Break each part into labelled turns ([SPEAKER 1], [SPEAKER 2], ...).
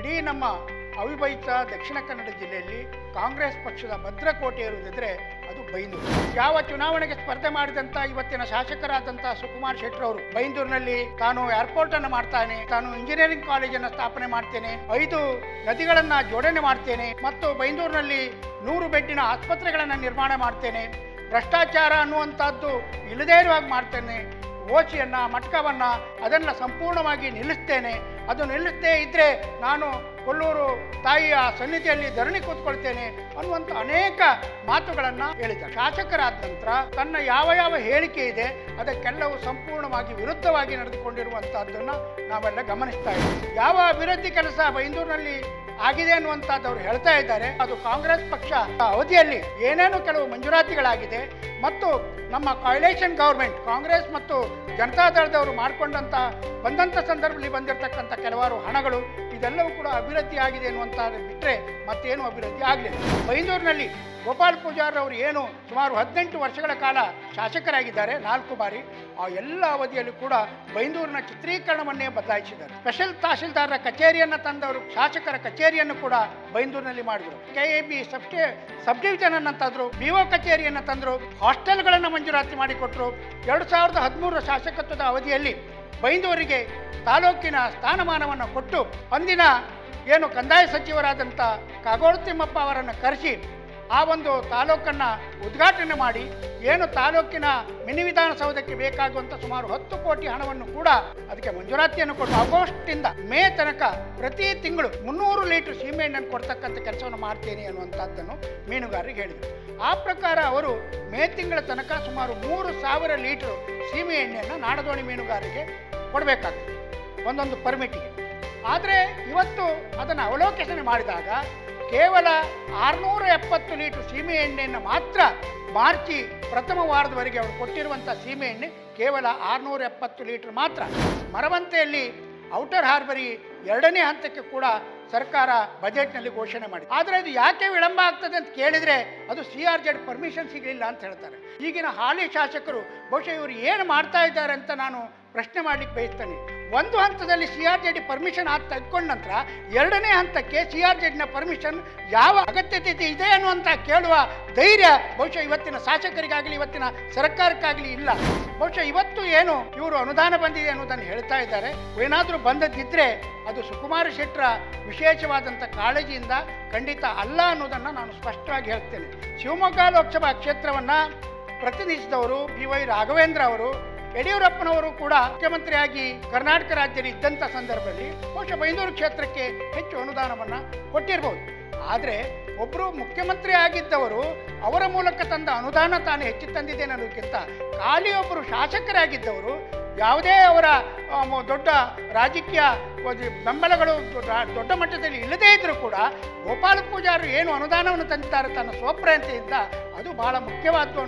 [SPEAKER 1] ಇಡೀ ನಮ್ಮ ಅವಿಭಜಿತ ದಕ್ಷಿಣ ಕನ್ನಡ ಜಿಲ್ಲೆಯಲ್ಲಿ ಕಾಂಗ್ರೆಸ್ ಪಕ್ಷದ ಭದ್ರಕೋಟೆ ಇರುವುದಿದ್ರೆ ಅದು ಬೈಂದೂರು ಯಾವ ಚುನಾವಣೆಗೆ ಸ್ಪರ್ಧೆ ಮಾಡಿದಂತ ಇವತ್ತಿನ ಶಾಸಕರಾದಂಥ ಸುಕುಮಾರ್ ಶೆಟ್ಟರ್ ಅವರು ಬೈಂದೂರಿನಲ್ಲಿ ತಾನು ಏರ್ಪೋರ್ಟ್ ಅನ್ನು ಮಾಡ್ತಾನೆ ತಾನು ಇಂಜಿನಿಯರಿಂಗ್ ಕಾಲೇಜನ್ನು ಸ್ಥಾಪನೆ ಮಾಡ್ತೇನೆ ಐದು ನದಿಗಳನ್ನ ಜೋಡಣೆ ಮಾಡ್ತೇನೆ ಮತ್ತು ಬೈಂದೂರಿನಲ್ಲಿ ನೂರು ಬೆಡ್ಡಿನ ಆಸ್ಪತ್ರೆಗಳನ್ನು ನಿರ್ಮಾಣ ಮಾಡ್ತೇನೆ ಭ್ರಷ್ಟಾಚಾರ ಅನ್ನುವಂಥದ್ದು ಇಲ್ಲದೇ ಇರುವಾಗ ಮಾಡ್ತೇನೆ ಓಚಿಯನ್ನು ಮಟ್ಕವನ್ನು ಅದನ್ನು ಸಂಪೂರ್ಣವಾಗಿ ನಿಲ್ಲಿಸ್ತೇನೆ ಅದು ನಿಲ್ಲಿಸದೇ ಇದ್ದರೆ ನಾನು ಕೊಲ್ಲೂರು ತಾಯಿಯ ಸನ್ನಿಧಿಯಲ್ಲಿ ಧರಣಿ ಕೂತ್ಕೊಳ್ತೇನೆ ಅನ್ನುವಂಥ ಅನೇಕ ಮಾತುಗಳನ್ನು ಹೇಳಿದ್ದಾರೆ ಶಾಸಕರಾದ ನಂತರ ತನ್ನ ಯಾವ ಯಾವ ಹೇಳಿಕೆ ಇದೆ ಅದಕ್ಕೆಲ್ಲವೂ ಸಂಪೂರ್ಣವಾಗಿ ವಿರುದ್ಧವಾಗಿ ನಡೆದುಕೊಂಡಿರುವಂಥದ್ದನ್ನು ನಾವೆಲ್ಲ ಗಮನಿಸ್ತಾ ಇದ್ದೀವಿ ಯಾವ ಅಭಿವೃದ್ಧಿ ಕೆಲಸ ಬೈಂದೂರಿನಲ್ಲಿ ಆಗಿದೆ ಅನ್ನುವಂಥದ್ದು ಅವರು ಹೇಳ್ತಾ ಇದ್ದಾರೆ ಅದು ಕಾಂಗ್ರೆಸ್ ಪಕ್ಷ ಅವಧಿಯಲ್ಲಿ ಏನೇನು ಕೆಲವು ಮಂಜೂರಾತಿಗಳಾಗಿದೆ ಮತ್ತು ನಮ್ಮ ಕಾಯಿಲೇಷನ್ ಗೌರ್ಮೆಂಟ್ ಕಾಂಗ್ರೆಸ್ ಮತ್ತು ಜನತಾದಳದವರು ಮಾಡಿಕೊಂಡಂಥ ಬಂದಂಥ ಸಂದರ್ಭದಲ್ಲಿ ಬಂದಿರತಕ್ಕಂಥ ಕೆಲವಾರು ಹಣಗಳು ಇದೆಲ್ಲವೂ ಕೂಡ ಅಭಿವೃದ್ಧಿ ಆಗಿದೆ ಅನ್ನುವಂಥದ್ದು ಬಿಟ್ಟರೆ ಮತ್ತೇನು ಅಭಿವೃದ್ಧಿ ಆಗಲಿಲ್ಲ ಬೈಂದೂರಿನಲ್ಲಿ ಗೋಪಾಲ್ ಪೂಜಾರ್ ಅವರು ಏನು ಸುಮಾರು ಹದಿನೆಂಟು ವರ್ಷಗಳ ಕಾಲ ಶಾಸಕರಾಗಿದ್ದಾರೆ ನಾಲ್ಕು ಬಾರಿ ಆ ಎಲ್ಲ ಅವಧಿಯಲ್ಲೂ ಕೂಡ ಬೈಂದೂರಿನ ಚಿತ್ರೀಕರಣವನ್ನೇ ಬದಲಾಯಿಸಿದ್ದಾರೆ ಸ್ಪೆಷಲ್ ತಹಶೀಲ್ದಾರರ ಕಚೇರಿಯನ್ನು ತಂದವರು ಶಾಸಕರ ಕಚೇರಿಯನ್ನು ಕೂಡ ಬೈಂದೂರಿನಲ್ಲಿ ಮಾಡಿದರು ಕೆ ಎ ಬಿ ಸಬ್ಸ್ಟೇ ಸಬ್ ಡಿವಿಷನ್ ಅನ್ನು ತಂದರು ಬಿ ಒ ಕಚೇರಿಯನ್ನು ತಂದರು ಹಾಸ್ಟೆಲ್ಗಳನ್ನು ಮಂಜೂರಾತಿ ಮಾಡಿಕೊಟ್ರು ಎರಡು ಸಾವಿರದ ಹದಿಮೂರರ ಶಾಸಕತ್ವದ ಅವಧಿಯಲ್ಲಿ ಬೈಂದೂರಿಗೆ ತಾಲೂಕಿನ ಸ್ಥಾನಮಾನವನ್ನು ಕೊಟ್ಟು ಅಂದಿನ ಏನು ಕಂದಾಯ ಸಚಿವರಾದಂಥ ಕಾಗೋಡು ತಿಮ್ಮಪ್ಪ ಅವರನ್ನು ಕರೆಸಿ ಆ ಒಂದು ತಾಲೂಕನ್ನು ಉದ್ಘಾಟನೆ ಮಾಡಿ ಏನು ತಾಲೂಕಿನ ಮಿನಿ ವಿಧಾನಸೌಧಕ್ಕೆ ಬೇಕಾಗುವಂಥ ಸುಮಾರು ಹತ್ತು ಕೋಟಿ ಹಣವನ್ನು ಕೂಡ ಅದಕ್ಕೆ ಮಂಜೂರಾತಿಯನ್ನು ಕೊಟ್ಟು ಆಗಸ್ಟಿಂದ ಮೇ ತನಕ ಪ್ರತಿ ತಿಂಗಳು ಮುನ್ನೂರು ಲೀಟರ್ ಸೀಮೆಎಣ್ಣೆಯನ್ನು ಕೊಡ್ತಕ್ಕಂಥ ಕೆಲಸವನ್ನು ಮಾಡ್ತೇನೆ ಅನ್ನುವಂಥದ್ದನ್ನು ಮೀನುಗಾರರಿಗೆ ಹೇಳಿದರು ಆ ಪ್ರಕಾರ ಅವರು ಮೇ ತಿಂಗಳ ತನಕ ಸುಮಾರು ಮೂರು ಸಾವಿರ ಲೀಟರ್ ಸೀಮೆ ಎಣ್ಣೆಯನ್ನು ನಾಡದೋಣಿ ಮೀನುಗಾರರಿಗೆ ಕೊಡಬೇಕಾಗ್ತದೆ ಒಂದೊಂದು ಪರ್ಮಿಟಿಗೆ ಆದರೆ ಇವತ್ತು ಅದನ್ನು ಅವಲೋಕನೆ ಮಾಡಿದಾಗ ಕೇವಲ ಆರುನೂರ ಎಪ್ಪತ್ತು ಲೀಟರ್ ಸೀಮೆ ಎಣ್ಣೆಯನ್ನು ಮಾತ್ರ ಮಾರ್ಚಿ ಪ್ರಥಮ ವಾರದವರೆಗೆ ಅವರು ಕೊಟ್ಟಿರುವಂಥ ಸೀಮೆ ಎಣ್ಣೆ ಕೇವಲ ಆರುನೂರ ಎಪ್ಪತ್ತು ಲೀಟರ್ ಮಾತ್ರ ಮರವಂತೆಯಲ್ಲಿ ಔಟರ್ ಹಾರ್ಬರಿ ಎರಡನೇ ಹಂತಕ್ಕೆ ಕೂಡ ಸರ್ಕಾರ ಬಜೆಟ್ನಲ್ಲಿ ಘೋಷಣೆ ಮಾಡಿದೆ ಆದರೆ ಅದು ಯಾಕೆ ವಿಳಂಬ ಆಗ್ತದೆ ಅಂತ ಕೇಳಿದರೆ ಅದು ಸಿ ಆರ್ ಜೆಡ್ ಪರ್ಮಿಷನ್ ಸಿಗಲಿಲ್ಲ ಅಂತ ಹೇಳ್ತಾರೆ ಈಗಿನ ಹಾಲಿ ಶಾಸಕರು ಬಹುಶಃ ಇವರು ಏನು ಮಾಡ್ತಾ ಇದ್ದಾರೆ ಅಂತ ನಾನು ಪ್ರಶ್ನೆ ಮಾಡಲಿಕ್ಕೆ ಬಯಸ್ತೇನೆ ಒಂದು ಹಂತದಲ್ಲಿ ಸಿ ಆರ್ ಜೆಡ್ ಪರ್ಮಿಷನ್ ಆದ ತೆಗೆದುಕೊಂಡ ನಂತರ ಎರಡನೇ ಹಂತಕ್ಕೆ ಸಿ ಆರ್ ಜೆಡ್ನ ಪರ್ಮಿಷನ್ ಯಾವ ಅಗತ್ಯತೆ ಇದೆ ಅನ್ನುವಂಥ ಕೇಳುವ ಧೈರ್ಯ ಬಹುಶಃ ಇವತ್ತಿನ ಶಾಸಕರಿಗಾಗಲಿ ಇವತ್ತಿನ ಸರ್ಕಾರಕ್ಕಾಗಲಿ ಇಲ್ಲ ಬಹುಶಃ ಇವತ್ತು ಏನು ಇವರು ಅನುದಾನ ಬಂದಿದೆ ಅನ್ನೋದನ್ನು ಹೇಳ್ತಾ ಇದ್ದಾರೆ ಏನಾದರೂ ಬಂದದ್ದಿದ್ರೆ ಅದು ಸುಕುಮಾರ ಶೆಟ್ಟರ ವಿಶೇಷವಾದಂಥ ಕಾಳಜಿಯಿಂದ ಖಂಡಿತ ಅಲ್ಲ ಅನ್ನೋದನ್ನು ನಾನು ಸ್ಪಷ್ಟವಾಗಿ ಹೇಳ್ತೇನೆ ಶಿವಮೊಗ್ಗ ಲೋಕಸಭಾ ಕ್ಷೇತ್ರವನ್ನು ಪ್ರತಿನಿಧಿಸಿದವರು ಬಿ ವೈ ರಾಘವೇಂದ್ರ ಅವರು ಯಡಿಯೂರಪ್ಪನವರು ಕೂಡ ಮುಖ್ಯಮಂತ್ರಿಯಾಗಿ ಕರ್ನಾಟಕ ರಾಜ್ಯದಲ್ಲಿ ಇದ್ದಂಥ ಸಂದರ್ಭದಲ್ಲಿ ಬಹುಶಃ ಬೈಂದೂರು ಕ್ಷೇತ್ರಕ್ಕೆ ಹೆಚ್ಚು ಅನುದಾನವನ್ನು ಕೊಟ್ಟಿರ್ಬೋದು ಆದರೆ ಒಬ್ಬರು ಮುಖ್ಯಮಂತ್ರಿ ಆಗಿದ್ದವರು ಅವರ ಮೂಲಕ ತಂದ ಅನುದಾನ ತಾನು ಹೆಚ್ಚು ತಂದಿದ್ದೇನೆ ಅನ್ನೋದಕ್ಕಿಂತ ಖಾಲಿ ಒಬ್ಬರು ಶಾಸಕರಾಗಿದ್ದವರು ಯಾವುದೇ ಅವರ ಆ, ಮ- ದೊಡ್ಡ ರಾಜಕೀಯ ಒಂದು ಬೆಂಬಲಗಳು ದೊಡ್ಡ- ದೊಡ್ಡ ಮಟ್ಟದಲ್ಲಿ ಇಲ್ಲದೇ ಇದ್ದರೂ ಕೂಡ ಗೋಪಾಲ ಪೂಜಾರು ಏನು ಅನುದಾನವನ್ನು ತಂದಿದ್ದಾರೆ ತನ್ನ ಸ್ವಪ್ರಯತ್ನದಿಂದ ಅದು ಬಹಳ ಮುಖ್ಯವಾದ್ದು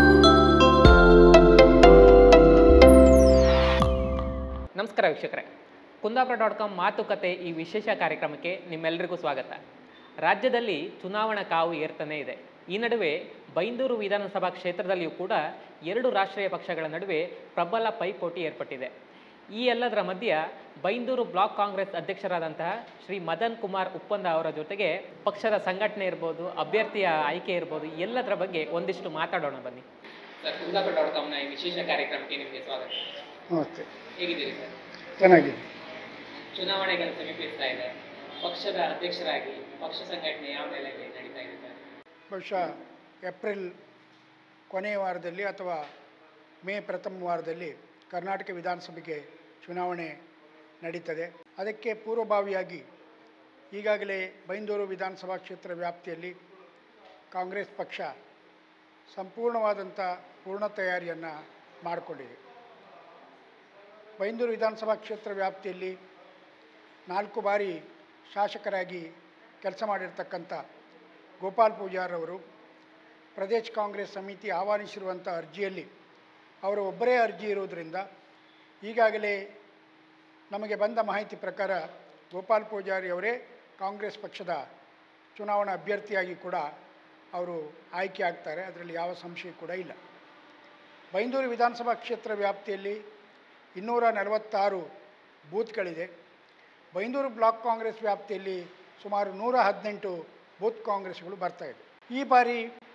[SPEAKER 2] ನಮಸ್ಕಾರ ವೀಕ್ಷಕರೇ ಕುಂದಾಪುರ ಡಾಟ್ ಕಾಮ್ ಮಾತುಕತೆ ಈ ವಿಶೇಷ ಕಾರ್ಯಕ್ರಮಕ್ಕೆ ನಿಮ್ಮೆಲ್ಲರಿಗೂ ಸ್ವಾಗತ ರಾಜ್ಯದಲ್ಲಿ ಚುನಾವಣಾ ಕಾವು ಏರ್ತಾನೆ ಇದೆ ಈ ನಡುವೆ ಬೈಂದೂರು ವಿಧಾನಸಭಾ ಕ್ಷೇತ್ರದಲ್ಲಿಯೂ ಕೂಡ ಎರಡು ರಾಷ್ಟ್ರೀಯ ಪಕ್ಷಗಳ ನಡುವೆ ಪ್ರಬಲ ಪೈಪೋಟಿ ಏರ್ಪಟ್ಟಿದೆ ಈ ಎಲ್ಲದರ ಮಧ್ಯ ಬೈಂದೂರು ಬ್ಲಾಕ್ ಕಾಂಗ್ರೆಸ್ ಅಧ್ಯಕ್ಷರಾದಂತಹ ಶ್ರೀ ಮದನ್ ಕುಮಾರ್ ಉಪ್ಪಂದ ಅವರ ಜೊತೆಗೆ ಪಕ್ಷದ ಸಂಘಟನೆ ಇರ್ಬೋದು ಅಭ್ಯರ್ಥಿಯ ಆಯ್ಕೆ ಇರ್ಬೋದು ಎಲ್ಲದರ ಬಗ್ಗೆ ಒಂದಿಷ್ಟು ಮಾತಾಡೋಣ ಬನ್ನಿ ಸರ್ ಕುಂದಾಪುರ ಡಾಟ್ ಕಾಮ್ನ ಈ ವಿಶೇಷ ಕಾರ್ಯಕ್ರಮಕ್ಕೆ ನಿಮಗೆ ಸ್ವಾಗತ
[SPEAKER 1] ನಮಸ್ತೆ
[SPEAKER 2] ಹೇಗಿದ್ದೀರಿ ಸರ್
[SPEAKER 1] ಚೆನ್ನಾಗಿದೆ
[SPEAKER 2] ಚುನಾವಣೆಗಳು ಸಮೀಪಿಸ್ತಾ ಇದೆ ಪಕ್ಷದ ಅಧ್ಯಕ್ಷರಾಗಿ ಪಕ್ಷ ಸಂಘಟನೆ ಯಾವ ನೆಲೆಯಲ್ಲಿ ನಡೀತಾ ಇದೆ ಸರ್
[SPEAKER 1] ಬಹುಶಃ ಏಪ್ರಿಲ್ ಕೊನೆಯ ವಾರದಲ್ಲಿ ಅಥವಾ ಮೇ ಪ್ರಥಮ ವಾರದಲ್ಲಿ ಕರ್ನಾಟಕ ವಿಧಾನಸಭೆಗೆ ಚುನಾವಣೆ ನಡೀತದೆ ಅದಕ್ಕೆ ಪೂರ್ವಭಾವಿಯಾಗಿ ಈಗಾಗಲೇ ಬೈಂದೂರು ವಿಧಾನಸಭಾ ಕ್ಷೇತ್ರ ವ್ಯಾಪ್ತಿಯಲ್ಲಿ ಕಾಂಗ್ರೆಸ್ ಪಕ್ಷ ಸಂಪೂರ್ಣವಾದಂಥ ಪೂರ್ಣ ತಯಾರಿಯನ್ನು ಮಾಡಿಕೊಂಡಿದೆ ಬೈಂದೂರು ವಿಧಾನಸಭಾ ಕ್ಷೇತ್ರ ವ್ಯಾಪ್ತಿಯಲ್ಲಿ ನಾಲ್ಕು ಬಾರಿ ಶಾಸಕರಾಗಿ ಕೆಲಸ ಮಾಡಿರ್ತಕ್ಕಂಥ ಗೋಪಾಲ್ ಪೂಜಾರ್ ಅವರು ಪ್ರದೇಶ್ ಕಾಂಗ್ರೆಸ್ ಸಮಿತಿ ಆಹ್ವಾನಿಸಿರುವಂಥ ಅರ್ಜಿಯಲ್ಲಿ ಅವರ ಒಬ್ಬರೇ ಅರ್ಜಿ ಇರುವುದರಿಂದ ಈಗಾಗಲೇ ನಮಗೆ ಬಂದ ಮಾಹಿತಿ ಪ್ರಕಾರ ಗೋಪಾಲ್ ಪೂಜಾರಿ ಅವರೇ ಕಾಂಗ್ರೆಸ್ ಪಕ್ಷದ ಚುನಾವಣಾ ಅಭ್ಯರ್ಥಿಯಾಗಿ ಕೂಡ ಅವರು ಆಯ್ಕೆ ಆಗ್ತಾರೆ ಅದರಲ್ಲಿ ಯಾವ ಸಂಶಯ ಕೂಡ ಇಲ್ಲ ಬೈಂದೂರು ವಿಧಾನಸಭಾ ಕ್ಷೇತ್ರ ವ್ಯಾಪ್ತಿಯಲ್ಲಿ ಇನ್ನೂರ ನಲವತ್ತಾರು ಬೂತ್ಗಳಿದೆ ಬೈಂದೂರು ಬ್ಲಾಕ್ ಕಾಂಗ್ರೆಸ್ ವ್ಯಾಪ್ತಿಯಲ್ಲಿ ಸುಮಾರು ನೂರ ಹದಿನೆಂಟು ಬೂತ್ ಕಾಂಗ್ರೆಸ್ಗಳು ಬರ್ತಾಯಿದೆ ಈ ಬಾರಿ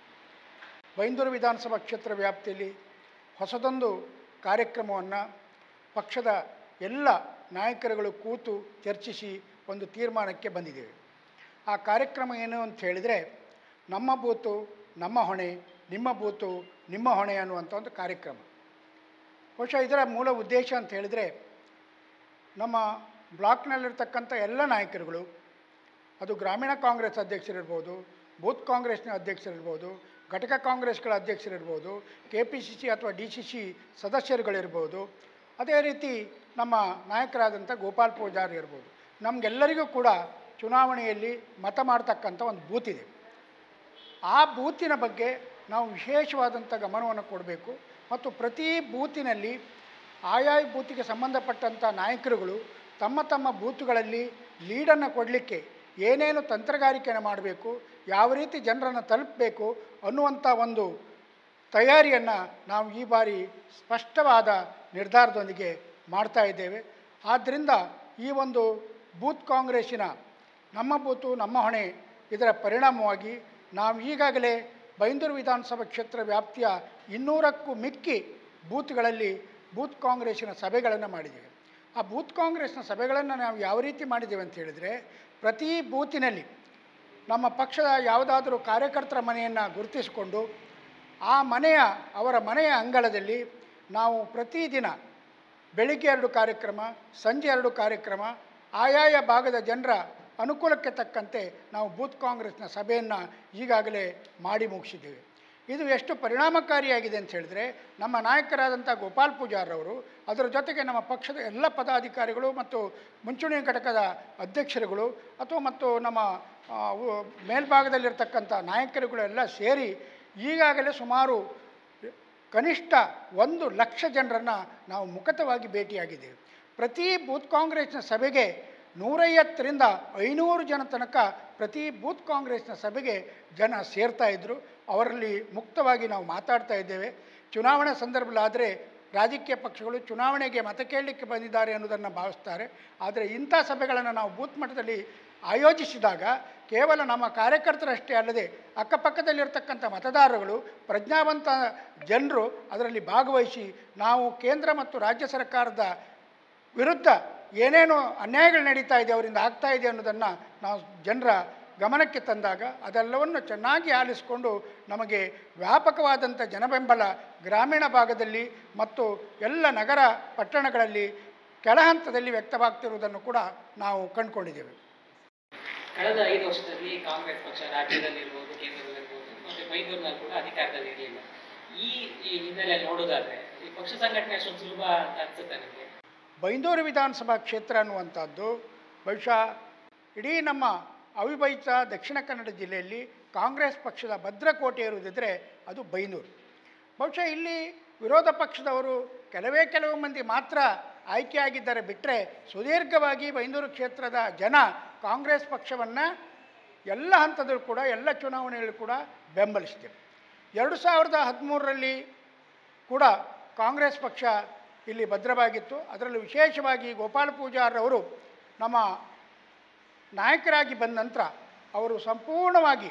[SPEAKER 1] ಬೈಂದೂರು ವಿಧಾನಸಭಾ ಕ್ಷೇತ್ರ ವ್ಯಾಪ್ತಿಯಲ್ಲಿ ಹೊಸದೊಂದು ಕಾರ್ಯಕ್ರಮವನ್ನು ಪಕ್ಷದ ಎಲ್ಲ ನಾಯಕರುಗಳು ಕೂತು ಚರ್ಚಿಸಿ ಒಂದು ತೀರ್ಮಾನಕ್ಕೆ ಬಂದಿದ್ದೇವೆ ಆ ಕಾರ್ಯಕ್ರಮ ಏನು ಅಂತ ಹೇಳಿದರೆ ನಮ್ಮ ಬೂತು ನಮ್ಮ ಹೊಣೆ ನಿಮ್ಮ ಬೂತು ನಿಮ್ಮ ಹೊಣೆ ಅನ್ನುವಂಥ ಒಂದು ಕಾರ್ಯಕ್ರಮ ಬಹುಶಃ ಇದರ ಮೂಲ ಉದ್ದೇಶ ಅಂತ ಹೇಳಿದರೆ ನಮ್ಮ ಬ್ಲಾಕ್ನಲ್ಲಿರ್ತಕ್ಕಂಥ ಎಲ್ಲ ನಾಯಕರುಗಳು ಅದು ಗ್ರಾಮೀಣ ಕಾಂಗ್ರೆಸ್ ಅಧ್ಯಕ್ಷರಿರ್ಬೋದು ಬೂತ್ ಕಾಂಗ್ರೆಸ್ನ ಅಧ್ಯಕ್ಷರಿರ್ಬೋದು ಘಟಕ ಕಾಂಗ್ರೆಸ್ಗಳ ಅಧ್ಯಕ್ಷರಿರ್ಬೋದು ಕೆ ಪಿ ಸಿ ಸಿ ಅಥವಾ ಡಿ ಸಿ ಸಿ ಸದಸ್ಯರುಗಳಿರ್ಬೋದು ಅದೇ ರೀತಿ ನಮ್ಮ ನಾಯಕರಾದಂಥ ಗೋಪಾಲ್ ಪೂಜಾರಿ ಇರ್ಬೋದು ನಮಗೆಲ್ಲರಿಗೂ ಕೂಡ ಚುನಾವಣೆಯಲ್ಲಿ ಮತ ಮಾಡ್ತಕ್ಕಂಥ ಒಂದು ಬೂತ್ ಇದೆ ಆ ಬೂತಿನ ಬಗ್ಗೆ ನಾವು ವಿಶೇಷವಾದಂಥ ಗಮನವನ್ನು ಕೊಡಬೇಕು ಮತ್ತು ಪ್ರತಿ ಬೂತಿನಲ್ಲಿ ಆಯಾಯ ಬೂತಿಗೆ ಸಂಬಂಧಪಟ್ಟಂಥ ನಾಯಕರುಗಳು ತಮ್ಮ ತಮ್ಮ ಬೂತುಗಳಲ್ಲಿ ಲೀಡನ್ನು ಕೊಡಲಿಕ್ಕೆ ಏನೇನು ತಂತ್ರಗಾರಿಕೆಯನ್ನು ಮಾಡಬೇಕು ಯಾವ ರೀತಿ ಜನರನ್ನು ತಲುಪಬೇಕು ಅನ್ನುವಂಥ ಒಂದು ತಯಾರಿಯನ್ನು ನಾವು ಈ ಬಾರಿ ಸ್ಪಷ್ಟವಾದ ನಿರ್ಧಾರದೊಂದಿಗೆ ಮಾಡ್ತಾ ಇದ್ದೇವೆ ಆದ್ದರಿಂದ ಈ ಒಂದು ಬೂತ್ ಕಾಂಗ್ರೆಸ್ಸಿನ ನಮ್ಮ ಬೂತು ನಮ್ಮ ಹೊಣೆ ಇದರ ಪರಿಣಾಮವಾಗಿ ನಾವು ಈಗಾಗಲೇ ಬೈಂದೂರು ವಿಧಾನಸಭಾ ಕ್ಷೇತ್ರ ವ್ಯಾಪ್ತಿಯ ಇನ್ನೂರಕ್ಕೂ ಮಿಕ್ಕಿ ಬೂತ್ಗಳಲ್ಲಿ ಬೂತ್ ಕಾಂಗ್ರೆಸ್ಸಿನ ಸಭೆಗಳನ್ನು ಮಾಡಿದ್ದೇವೆ ಆ ಬೂತ್ ಕಾಂಗ್ರೆಸ್ನ ಸಭೆಗಳನ್ನು ನಾವು ಯಾವ ರೀತಿ ಮಾಡಿದ್ದೇವೆ ಅಂತ ಹೇಳಿದರೆ ಪ್ರತಿ ಬೂತಿನಲ್ಲಿ ನಮ್ಮ ಪಕ್ಷದ ಯಾವುದಾದರೂ ಕಾರ್ಯಕರ್ತರ ಮನೆಯನ್ನು ಗುರುತಿಸಿಕೊಂಡು ಆ ಮನೆಯ ಅವರ ಮನೆಯ ಅಂಗಳದಲ್ಲಿ ನಾವು ಪ್ರತಿದಿನ ಬೆಳಿಗ್ಗೆ ಎರಡು ಕಾರ್ಯಕ್ರಮ ಸಂಜೆ ಎರಡು ಕಾರ್ಯಕ್ರಮ ಆಯಾಯ ಭಾಗದ ಜನರ ಅನುಕೂಲಕ್ಕೆ ತಕ್ಕಂತೆ ನಾವು ಬೂತ್ ಕಾಂಗ್ರೆಸ್ನ ಸಭೆಯನ್ನು ಈಗಾಗಲೇ ಮಾಡಿ ಮುಗಿಸಿದ್ದೇವೆ ಇದು ಎಷ್ಟು ಪರಿಣಾಮಕಾರಿಯಾಗಿದೆ ಅಂತ ಹೇಳಿದ್ರೆ ನಮ್ಮ ನಾಯಕರಾದಂಥ ಗೋಪಾಲ್ ಪೂಜಾರವರು ಅದರ ಜೊತೆಗೆ ನಮ್ಮ ಪಕ್ಷದ ಎಲ್ಲ ಪದಾಧಿಕಾರಿಗಳು ಮತ್ತು ಮುಂಚೂಣಿ ಘಟಕದ ಅಧ್ಯಕ್ಷರುಗಳು ಅಥವಾ ಮತ್ತು ನಮ್ಮ ಆ, ಉ- ಮೇಲ್ಭಾಗದಲ್ಲಿರ್ತಕ್ಕಂಥ ನಾಯಕರುಗಳು ಎಲ್ಲ ಸೇರಿ ಈಗಾಗಲೇ ಸುಮಾರು ಕನಿಷ್ಠ ಒಂದು ಲಕ್ಷ ಜನರನ್ನು ನಾವು ಮುಖತವಾಗಿ ಭೇಟಿಯಾಗಿದ್ದೇವೆ ಪ್ರತಿ ಬೂತ್ ಕಾಂಗ್ರೆಸ್ನ ಸಭೆಗೆ ನೂರೈವತ್ತರಿಂದ ಐನೂರು ಜನ ತನಕ ಪ್ರತಿ ಬೂತ್ ಕಾಂಗ್ರೆಸ್ನ ಸಭೆಗೆ ಜನ ಸೇರ್ತಾ ಇದ್ದರು ಅವರಲ್ಲಿ ಮುಕ್ತವಾಗಿ ನಾವು ಮಾತಾಡ್ತಾ ಇದ್ದೇವೆ ಚುನಾವಣೆ ಸಂದರ್ಭದಲ್ಲಾದರೆ ರಾಜಕೀಯ ಪಕ್ಷಗಳು ಚುನಾವಣೆಗೆ ಮತ ಕೇಳಲಿಕ್ಕೆ ಬಂದಿದ್ದಾರೆ ಅನ್ನೋದನ್ನು ಭಾವಿಸ್ತಾರೆ ಆದರೆ ಇಂಥ ಸಭೆಗಳನ್ನು ನಾವು ಬೂತ್ ಮಟ್ಟದಲ್ಲಿ ಆಯೋಜಿಸಿದಾಗ ಕೇವಲ ನಮ್ಮ ಕಾರ್ಯಕರ್ತರಷ್ಟೇ ಅಲ್ಲದೆ ಅಕ್ಕಪಕ್ಕದಲ್ಲಿರ್ತಕ್ಕಂಥ ಮತದಾರಗಳು ಪ್ರಜ್ಞಾವಂತ ಜನರು ಅದರಲ್ಲಿ ಭಾಗವಹಿಸಿ ನಾವು ಕೇಂದ್ರ ಮತ್ತು ರಾಜ್ಯ ಸರ್ಕಾರದ ವಿರುದ್ಧ ಏನೇನು ಅನ್ಯಾಯಗಳು ನಡೀತಾ ಇದೆ ಅವರಿಂದ ಆಗ್ತಾ ಇದೆ ಅನ್ನೋದನ್ನು ನಾವು ಜನರ ಗಮನಕ್ಕೆ ತಂದಾಗ ಅದೆಲ್ಲವನ್ನು ಚೆನ್ನಾಗಿ ಆಲಿಸಿಕೊಂಡು ನಮಗೆ ವ್ಯಾಪಕವಾದಂಥ ಜನಬೆಂಬಲ ಗ್ರಾಮೀಣ ಭಾಗದಲ್ಲಿ ಮತ್ತು ಎಲ್ಲ ನಗರ ಪಟ್ಟಣಗಳಲ್ಲಿ ಕೆಳಹಂತದಲ್ಲಿ ವ್ಯಕ್ತವಾಗ್ತಿರುವುದನ್ನು ಕೂಡ ನಾವು ಕಂಡುಕೊಂಡಿದ್ದೇವೆ
[SPEAKER 2] ಕಳೆದ ಐದು ವರ್ಷದಲ್ಲಿ ಕಾಂಗ್ರೆಸ್ ಪಕ್ಷ ರಾಜ್ಯದಲ್ಲಿರ್ಬೋದು ಕೇಂದ್ರದಲ್ಲಿರ್ಬೋದು ಮತ್ತೆ ಬೈಂದೂರಿನಲ್ಲಿ ಕೂಡ ಅಧಿಕಾರದಲ್ಲಿ ಇರಲಿಲ್ಲ ಈ ಈ ಹಿನ್ನೆಲೆ ನೋಡೋದಾದ್ರೆ ಈ ಪಕ್ಷ ಸಂಘಟನೆ ಅಷ್ಟೊಂದು ಸುಲಭ ಅಂತ ಅನ್ಸುತ್ತೆ ನನಗೆ
[SPEAKER 1] ಬೈಂದೂರು ವಿಧಾನಸಭಾ ಕ್ಷೇತ್ರ ಅನ್ನುವಂಥದ್ದು ಬಹುಶಃ ಇಡೀ ನಮ್ಮ ಅವಿಭಜಿತ ದಕ್ಷಿಣ ಕನ್ನಡ ಜಿಲ್ಲೆಯಲ್ಲಿ ಕಾಂಗ್ರೆಸ್ ಪಕ್ಷದ ಭದ್ರಕೋಟೆ ಇರುವುದಿದ್ದರೆ ಅದು ಬೈಂದೂರು ಬಹುಶಃ ಇಲ್ಲಿ ವಿರೋಧ ಪಕ್ಷದವರು ಕೆಲವೇ ಕೆಲವು ಮಂದಿ ಮಾತ್ರ ಆಯ್ಕೆಯಾಗಿದ್ದಾರೆ ಬಿಟ್ಟರೆ ಸುದೀರ್ಘವಾಗಿ ಬೈಂದೂರು ಕ್ಷೇತ್ರದ ಜನ ಕಾಂಗ್ರೆಸ್ ಪಕ್ಷವನ್ನು ಎಲ್ಲ ಹಂತದಲ್ಲೂ ಕೂಡ ಎಲ್ಲ ಚುನಾವಣೆಗಳು ಕೂಡ ಬೆಂಬಲಿಸಿದೆ ಎರಡು ಸಾವಿರದ ಹದಿಮೂರರಲ್ಲಿ ಕೂಡ ಕಾಂಗ್ರೆಸ್ ಪಕ್ಷ ಇಲ್ಲಿ ಭದ್ರವಾಗಿತ್ತು ಅದರಲ್ಲೂ ವಿಶೇಷವಾಗಿ ಗೋಪಾಲ ಪೂಜಾರವರು ನಮ್ಮ ನಾಯಕರಾಗಿ ಬಂದ ನಂತರ ಅವರು ಸಂಪೂರ್ಣವಾಗಿ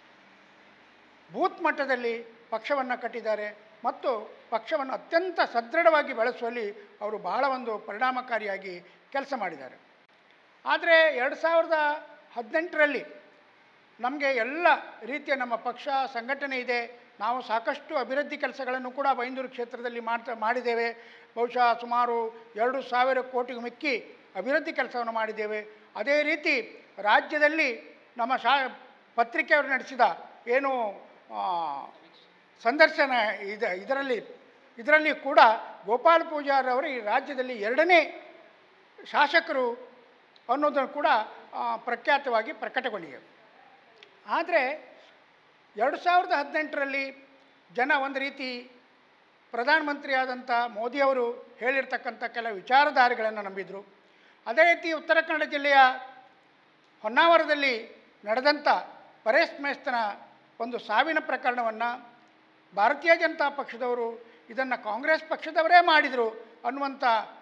[SPEAKER 1] ಬೂತ್ ಮಟ್ಟದಲ್ಲಿ ಪಕ್ಷವನ್ನು ಕಟ್ಟಿದ್ದಾರೆ ಮತ್ತು ಪಕ್ಷವನ್ನು ಅತ್ಯಂತ ಸದೃಢವಾಗಿ ಬೆಳೆಸುವಲ್ಲಿ ಅವರು ಬಹಳ ಒಂದು ಪರಿಣಾಮಕಾರಿಯಾಗಿ ಕೆಲಸ ಮಾಡಿದ್ದಾರೆ ಆದರೆ ಎರಡು ಸಾವಿರದ ಹದಿನೆಂಟರಲ್ಲಿ ನಮಗೆ ಎಲ್ಲ ರೀತಿಯ ನಮ್ಮ ಪಕ್ಷ ಸಂಘಟನೆ ಇದೆ ನಾವು ಸಾಕಷ್ಟು ಅಭಿವೃದ್ಧಿ ಕೆಲಸಗಳನ್ನು ಕೂಡ ಬೈಂದೂರು ಕ್ಷೇತ್ರದಲ್ಲಿ ಮಾಡ್ತಾ ಮಾಡಿದ್ದೇವೆ ಬಹುಶಃ ಸುಮಾರು ಎರಡು ಸಾವಿರ ಕೋಟಿಗೂ ಮಿಕ್ಕಿ ಅಭಿವೃದ್ಧಿ ಕೆಲಸವನ್ನು ಮಾಡಿದ್ದೇವೆ ಅದೇ ರೀತಿ ರಾಜ್ಯದಲ್ಲಿ ನಮ್ಮ ಶಾ ಪತ್ರಿಕೆಯವರು ನಡೆಸಿದ ಏನು ಆ, ಸಂದರ್ಶನ ಇದ ಇದರಲ್ಲಿ ಇದರಲ್ಲಿ ಕೂಡ ಗೋಪಾಲ್ ಪೂಜಾರ್ ಅವರು ಈ ರಾಜ್ಯದಲ್ಲಿ ಎರಡನೇ ಶಾಸಕರು ಅನ್ನೋದನ್ನು ಕೂಡ ಆ, ಪ್ರಖ್ಯಾತವಾಗಿ ಪ್ರಕಟಗೊಂಡಿದೆ ಆದರೆ ಎರಡು ಸಾವಿರದ ಹದಿನೆಂಟರಲ್ಲಿ ಜನ ಒಂದು ರೀತಿ ಪ್ರಧಾನಮಂತ್ರಿ ಆದಂಥ ಮೋದಿಯವರು ಹೇಳಿರ್ತಕ್ಕಂಥ ಕೆಲ ವಿಚಾರಧಾರೆಗಳನ್ನು ನಂಬಿದರು ಅದೇ ರೀತಿ ಉತ್ತರ ಕನ್ನಡ ಜಿಲ್ಲೆಯ ಹೊನ್ನಾವರದಲ್ಲಿ ನಡೆದಂಥ ಪರೇಶ್ ಮೇಸ್ತನ ಒಂದು ಸಾವಿನ ಪ್ರಕರಣವನ್ನು ಭಾರತೀಯ ಜನತಾ ಪಕ್ಷದವರು ಇದನ್ನು ಕಾಂಗ್ರೆಸ್ ಪಕ್ಷದವರೇ ಮಾಡಿದರು ಅನ್ನುವಂಥ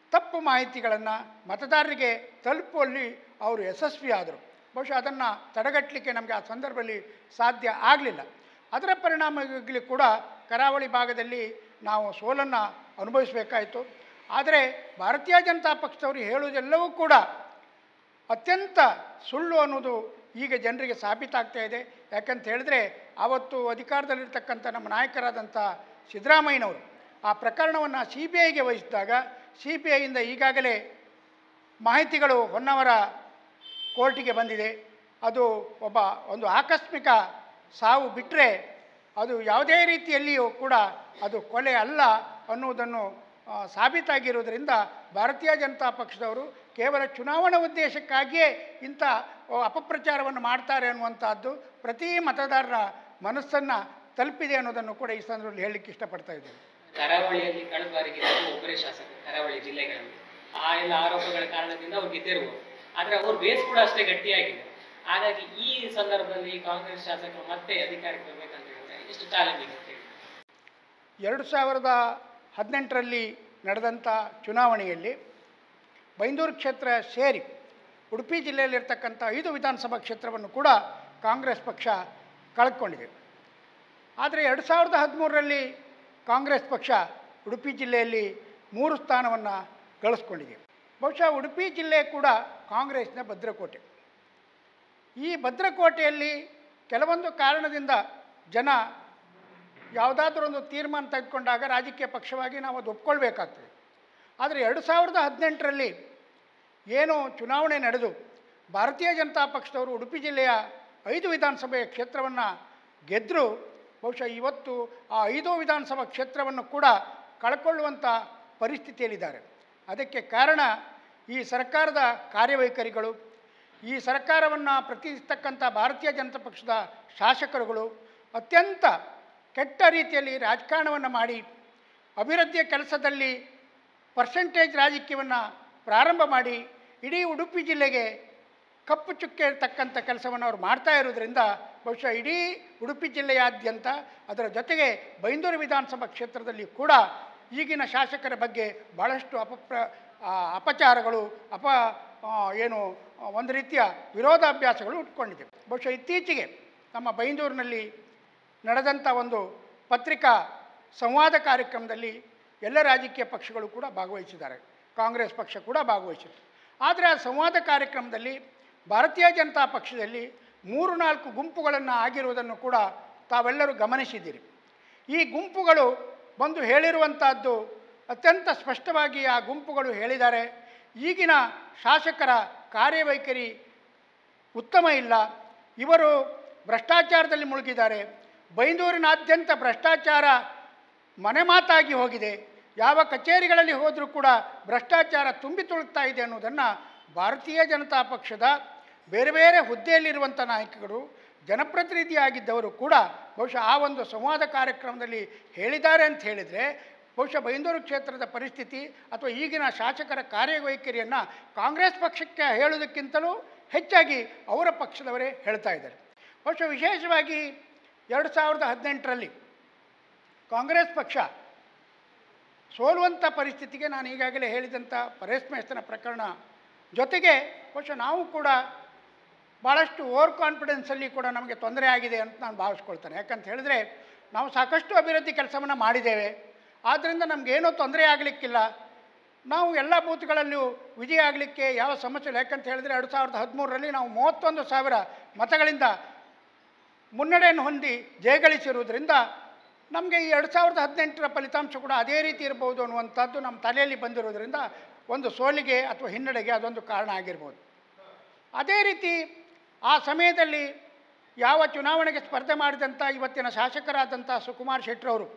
[SPEAKER 1] ತಪ್ಪು ಮಾಹಿತಿಗಳನ್ನು ಮತದಾರರಿಗೆ ತಲುಪುವಲ್ಲಿ ಅವರು ಯಶಸ್ವಿಯಾದರು ಬಹುಶಃ ಅದನ್ನು ತಡೆಗಟ್ಟಲಿಕ್ಕೆ ನಮಗೆ ಆ ಸಂದರ್ಭದಲ್ಲಿ ಸಾಧ್ಯ ಆಗಲಿಲ್ಲ ಅದರ ಪರಿಣಾಮವಾಗಿ ಕೂಡ ಕರಾವಳಿ ಭಾಗದಲ್ಲಿ ನಾವು ಸೋಲನ್ನು ಅನುಭವಿಸಬೇಕಾಯಿತು ಆದರೆ ಭಾರತೀಯ ಜನತಾ ಪಕ್ಷದವರು ಹೇಳುವುದೆಲ್ಲವೂ ಕೂಡ ಅತ್ಯಂತ ಸುಳ್ಳು ಅನ್ನೋದು ಈಗ ಜನರಿಗೆ ಸಾಬೀತಾಗ್ತಾ ಇದೆ ಯಾಕಂತ ಹೇಳಿದ್ರೆ ಆವತ್ತು ಅಧಿಕಾರದಲ್ಲಿರ್ತಕ್ಕಂಥ ನಮ್ಮ ನಾಯಕರಾದಂಥ ಸಿದ್ದರಾಮಯ್ಯನವರು ಆ ಪ್ರಕರಣವನ್ನು ಸಿ ಬಿ ಐಗೆ ವಹಿಸಿದಾಗ ಸಿ ಬಿ ಐಯಿಂದ ಈಗಾಗಲೇ ಮಾಹಿತಿಗಳು ಹೊನ್ನವರ ಕೋರ್ಟಿಗೆ ಬಂದಿದೆ ಅದು ಒಬ್ಬ ಒಂದು ಆಕಸ್ಮಿಕ ಸಾವು ಬಿಟ್ಟರೆ ಅದು ಯಾವುದೇ ರೀತಿಯಲ್ಲಿಯೂ ಕೂಡ ಅದು ಕೊಲೆ ಅಲ್ಲ ಅನ್ನುವುದನ್ನು ಆ, ಸಾಬೀತಾಗಿರುವುದರಿಂದ ಭಾರತೀಯ ಜನತಾ ಪಕ್ಷದವರು ಕೇವಲ ಚುನಾವಣಾ ಉದ್ದೇಶಕ್ಕಾಗಿಯೇ ಇಂಥ ಆ, ಅಪಪ್ರಚಾರವನ್ನು ಮಾಡ್ತಾರೆ ಅನ್ನುವಂಥದ್ದು ಪ್ರತಿ ಮತದಾರರ ಮನಸ್ಸನ್ನು ತಲುಪಿದೆ ಅನ್ನೋದನ್ನು ಕೂಡ ಈ ಸಂದರ್ಭದಲ್ಲಿ ಹೇಳಲಿಕ್ಕೆ ಇಷ್ಟಪಡ್ತಾ ಇದ್ದೇನೆ
[SPEAKER 3] ಕರಾವಳಿಯಲ್ಲಿ ಕಳೆದ ಬಾರಿ ಗೆದ್ದವರು ಒಬ್ಬರೇ ಶಾಸಕ ಕರಾವಳಿ ಜಿಲ್ಲೆಗಳಲ್ಲಿ ಆ ಎಲ್ಲ ಆರೋಪಗಳ ಕಾರಣದಿಂದ ಅವ್ರು ಗೆದ್ದಿರ್ಬೋದು ಆದ್ರೆ ಅವ್ರ ಬೇಸ್ ಕೂಡ ಅಷ್ಟೇ ಗಟ್ಟಿಯಾಗಿದೆ ಹಾಗಾಗಿ ಈ ಸಂದರ್ಭದಲ್ಲಿ ಕಾಂಗ್ರೆಸ್ ಶಾಸಕರು ಮತ್ತೆ ಅಧಿಕಾರಕ್ಕೆ ಬರ್ಬೇಕಂತ ಹೇಳಿದ್ರೆ ಎಷ್ಟು ಚಾಲೆಂಜಿಂಗ್ ಅಂತ ಹೇಳಿ
[SPEAKER 1] ಎರಡು ಸಾವಿರದ ಹದಿನೆಂಟರಲ್ಲಿ ನಡೆದಂಥ ಚುನಾವಣೆಯಲ್ಲಿ ಬೈಂದೂರು ಕ್ಷೇತ್ರ ಸೇರಿ ಉಡುಪಿ ಜಿಲ್ಲೆಯಲ್ಲಿರ್ತಕ್ಕಂಥ ಐದು ವಿಧಾನಸಭಾ ಕ್ಷೇತ್ರವನ್ನು ಕೂಡ ಕಾಂಗ್ರೆಸ್ ಪಕ್ಷ ಕಳೆದುಕೊಂಡಿದೆ ಆದರೆ ಎರಡು ಸಾವಿರದ ಹದಿಮೂರರಲ್ಲಿ ಕಾಂಗ್ರೆಸ್ ಪಕ್ಷ ಉಡುಪಿ ಜಿಲ್ಲೆಯಲ್ಲಿ ಮೂರು ಸ್ಥಾನವನ್ನು ಗಳಿಸ್ಕೊಂಡಿದೆ ಬಹುಶಃ ಉಡುಪಿ ಜಿಲ್ಲೆ ಕೂಡ ಕಾಂಗ್ರೆಸ್ನ ಭದ್ರಕೋಟೆ ಈ ಭದ್ರಕೋಟೆಯಲ್ಲಿ ಕೆಲವೊಂದು ಕಾರಣದಿಂದ ಜನ ಯಾವುದಾದ್ರೊಂದು ತೀರ್ಮಾನ ತೆಗೆದುಕೊಂಡಾಗ ರಾಜಕೀಯ ಪಕ್ಷವಾಗಿ ನಾವು ಅದು ಒಪ್ಕೊಳ್ಬೇಕಾಗ್ತದೆ ಆದರೆ ಎರಡು ಸಾವಿರದ ಹದಿನೆಂಟರಲ್ಲಿ ಏನು ಚುನಾವಣೆ ನಡೆದು ಭಾರತೀಯ ಜನತಾ ಪಕ್ಷದವರು ಉಡುಪಿ ಜಿಲ್ಲೆಯ ಐದು ವಿಧಾನಸಭೆಯ ಕ್ಷೇತ್ರವನ್ನು ಗೆದ್ದರು ಬಹುಶಃ ಇವತ್ತು ಆ ಐದು ವಿಧಾನಸಭಾ ಕ್ಷೇತ್ರವನ್ನು ಕೂಡ ಕಳ್ಕೊಳ್ಳುವಂಥ ಪರಿಸ್ಥಿತಿಯಲ್ಲಿದ್ದಾರೆ ಅದಕ್ಕೆ ಕಾರಣ ಈ ಸರ್ಕಾರದ ಕಾರ್ಯವೈಖರಿಗಳು ಈ ಸರ್ಕಾರವನ್ನು ಪ್ರತಿನಿಧಿಸ್ತಕ್ಕಂಥ ಭಾರತೀಯ ಜನತಾ ಪಕ್ಷದ ಶಾಸಕರುಗಳು ಅತ್ಯಂತ ಕೆಟ್ಟ ರೀತಿಯಲ್ಲಿ ರಾಜಕಾರಣವನ್ನು ಮಾಡಿ ಅಭಿವೃದ್ಧಿಯ ಕೆಲಸದಲ್ಲಿ ಪರ್ಸೆಂಟೇಜ್ ರಾಜಕೀಯವನ್ನು ಪ್ರಾರಂಭ ಮಾಡಿ ಇಡೀ ಉಡುಪಿ ಜಿಲ್ಲೆಗೆ ಕಪ್ಪು ಚುಕ್ಕೆ ಇರ್ತಕ್ಕಂಥ ಕೆಲಸವನ್ನು ಅವರು ಮಾಡ್ತಾ ಇರೋದ್ರಿಂದ ಬಹುಶಃ ಇಡೀ ಉಡುಪಿ ಜಿಲ್ಲೆಯಾದ್ಯಂತ ಅದರ ಜೊತೆಗೆ ಬೈಂದೂರು ವಿಧಾನಸಭಾ ಕ್ಷೇತ್ರದಲ್ಲಿ ಕೂಡ ಈಗಿನ ಶಾಸಕರ ಬಗ್ಗೆ ಭಾಳಷ್ಟು ಅಪಪ್ರ ಆ, ಅಪಚಾರಗಳು ಅಪ ಆ, ಏನು ಆ, ಒಂದು ರೀತಿಯ ವಿರೋಧಾಭ್ಯಾಸಗಳು ಉಟ್ಕೊಂಡಿದೆ ಬಹುಶಃ ಇತ್ತೀಚೆಗೆ ನಮ್ಮ ಬೈಂದೂರಿನಲ್ಲಿ ನಡೆದಂಥ ಒಂದು ಪತ್ರಿಕಾ ಸಂವಾದ ಕಾರ್ಯಕ್ರಮದಲ್ಲಿ ಎಲ್ಲ ರಾಜಕೀಯ ಪಕ್ಷಗಳು ಕೂಡ ಭಾಗವಹಿಸಿದ್ದಾರೆ ಕಾಂಗ್ರೆಸ್ ಪಕ್ಷ ಕೂಡ ಭಾಗವಹಿಸಿತ್ತು ಆದರೆ ಆ ಸಂವಾದ ಕಾರ್ಯಕ್ರಮದಲ್ಲಿ ಭಾರತೀಯ ಜನತಾ ಪಕ್ಷದಲ್ಲಿ ಮೂರು ನಾಲ್ಕು ಗುಂಪುಗಳನ್ನು ಆಗಿರುವುದನ್ನು ಕೂಡ ತಾವೆಲ್ಲರೂ ಗಮನಿಸಿದ್ದೀರಿ ಈ ಗುಂಪುಗಳು ಬಂದು ಹೇಳಿರುವಂಥದ್ದು ಅತ್ಯಂತ ಸ್ಪಷ್ಟವಾಗಿ ಆ ಗುಂಪುಗಳು ಹೇಳಿದ್ದಾರೆ ಈಗಿನ ಶಾಸಕರ ಕಾರ್ಯವೈಖರಿ ಉತ್ತಮ ಇಲ್ಲ ಇವರು ಭ್ರಷ್ಟಾಚಾರದಲ್ಲಿ ಮುಳುಗಿದ್ದಾರೆ ಬೈಂದೂರಿನಾದ್ಯಂತ ಭ್ರಷ್ಟಾಚಾರ ಮನೆ ಮಾತಾಗಿ ಹೋಗಿದೆ ಯಾವ ಕಚೇರಿಗಳಲ್ಲಿ ಹೋದರೂ ಕೂಡ ಭ್ರಷ್ಟಾಚಾರ ತುಂಬಿ ತುಳುಕ್ತಾ ಇದೆ ಅನ್ನೋದನ್ನು ಭಾರತೀಯ ಜನತಾ ಪಕ್ಷದ ಬೇರೆ ಬೇರೆ ಹುದ್ದೆಯಲ್ಲಿರುವಂಥ ನಾಯಕರು ಜನಪ್ರತಿನಿಧಿಯಾಗಿದ್ದವರು ಕೂಡ ಬಹುಶಃ ಆ ಒಂದು ಸಂವಾದ ಕಾರ್ಯಕ್ರಮದಲ್ಲಿ ಹೇಳಿದ್ದಾರೆ ಅಂತ ಹೇಳಿದರೆ ಬಹುಶಃ ಬೈಂದೂರು ಕ್ಷೇತ್ರದ ಪರಿಸ್ಥಿತಿ ಅಥವಾ ಈಗಿನ ಶಾಸಕರ ಕಾರ್ಯವೈಖರಿಯನ್ನು ಕಾಂಗ್ರೆಸ್ ಪಕ್ಷಕ್ಕೆ ಹೇಳೋದಕ್ಕಿಂತಲೂ ಹೆಚ್ಚಾಗಿ ಅವರ ಪಕ್ಷದವರೇ ಹೇಳ್ತಾ ಇದ್ದಾರೆ ಬಹುಶಃ ವಿಶೇಷವಾಗಿ ಎರಡು ಸಾವಿರದ ಹದಿನೆಂಟರಲ್ಲಿ ಕಾಂಗ್ರೆಸ್ ಪಕ್ಷ ಸೋಲುವಂಥ ಪರಿಸ್ಥಿತಿಗೆ ನಾನು ಈಗಾಗಲೇ ಹೇಳಿದಂಥ ಪರೇಶ್ ಮೇಸ್ತನ ಪ್ರಕರಣ ಜೊತೆಗೆ ಬಹುಶಃ ನಾವು ಕೂಡ ಭಾಳಷ್ಟು ಓವರ್ ಕಾನ್ಫಿಡೆನ್ಸಲ್ಲಿ ಕೂಡ ನಮಗೆ ತೊಂದರೆ ಆಗಿದೆ ಅಂತ ನಾನು ಭಾವಿಸ್ಕೊಳ್ತೇನೆ ಯಾಕಂತ ಹೇಳಿದ್ರೆ ನಾವು ಸಾಕಷ್ಟು ಅಭಿವೃದ್ಧಿ ಕೆಲಸವನ್ನು ಮಾಡಿದ್ದೇವೆ ಆದ್ದರಿಂದ ನಮಗೇನೂ ತೊಂದರೆ ಆಗಲಿಕ್ಕಿಲ್ಲ ನಾವು ಎಲ್ಲ ಬೂತ್ಗಳಲ್ಲೂ ವಿಜಯ ಆಗಲಿಕ್ಕೆ ಯಾವ ಸಮಸ್ಯೆ ಇಲ್ಲ ಯಾಕಂತ ಹೇಳಿದ್ರೆ ಎರಡು ಸಾವಿರದ ಹದಿಮೂರರಲ್ಲಿ ನಾವು ಮೂವತ್ತೊಂದು ಸಾವಿರ ಮತಗಳಿಂದ ಮುನ್ನಡೆಯನ್ನು ಹೊಂದಿ ಜಯಗಳಿಸಿರುವುದರಿಂದ ನಮಗೆ ಈ ಎರಡು ಸಾವಿರದ ಹದಿನೆಂಟರ ಫಲಿತಾಂಶ ಕೂಡ ಅದೇ ರೀತಿ ಇರ್ಬೋದು ಅನ್ನುವಂಥದ್ದು ನಮ್ಮ ತಲೆಯಲ್ಲಿ ಬಂದಿರೋದ್ರಿಂದ ಒಂದು ಸೋಲಿಗೆ ಅಥವಾ ಹಿನ್ನಡೆಗೆ ಅದೊಂದು ಕಾರಣ ಆಗಿರ್ಬೋದು ಅದೇ ರೀತಿ ಆ ಸಮಯದಲ್ಲಿ ಯಾವ ಚುನಾವಣೆಗೆ ಸ್ಪರ್ಧೆ ಮಾಡಿದಂಥ ಇವತ್ತಿನ ಶಾಸಕರಾದಂಥ ಸುಕುಮಾರ್ ಶೆಟ್ಟರವರು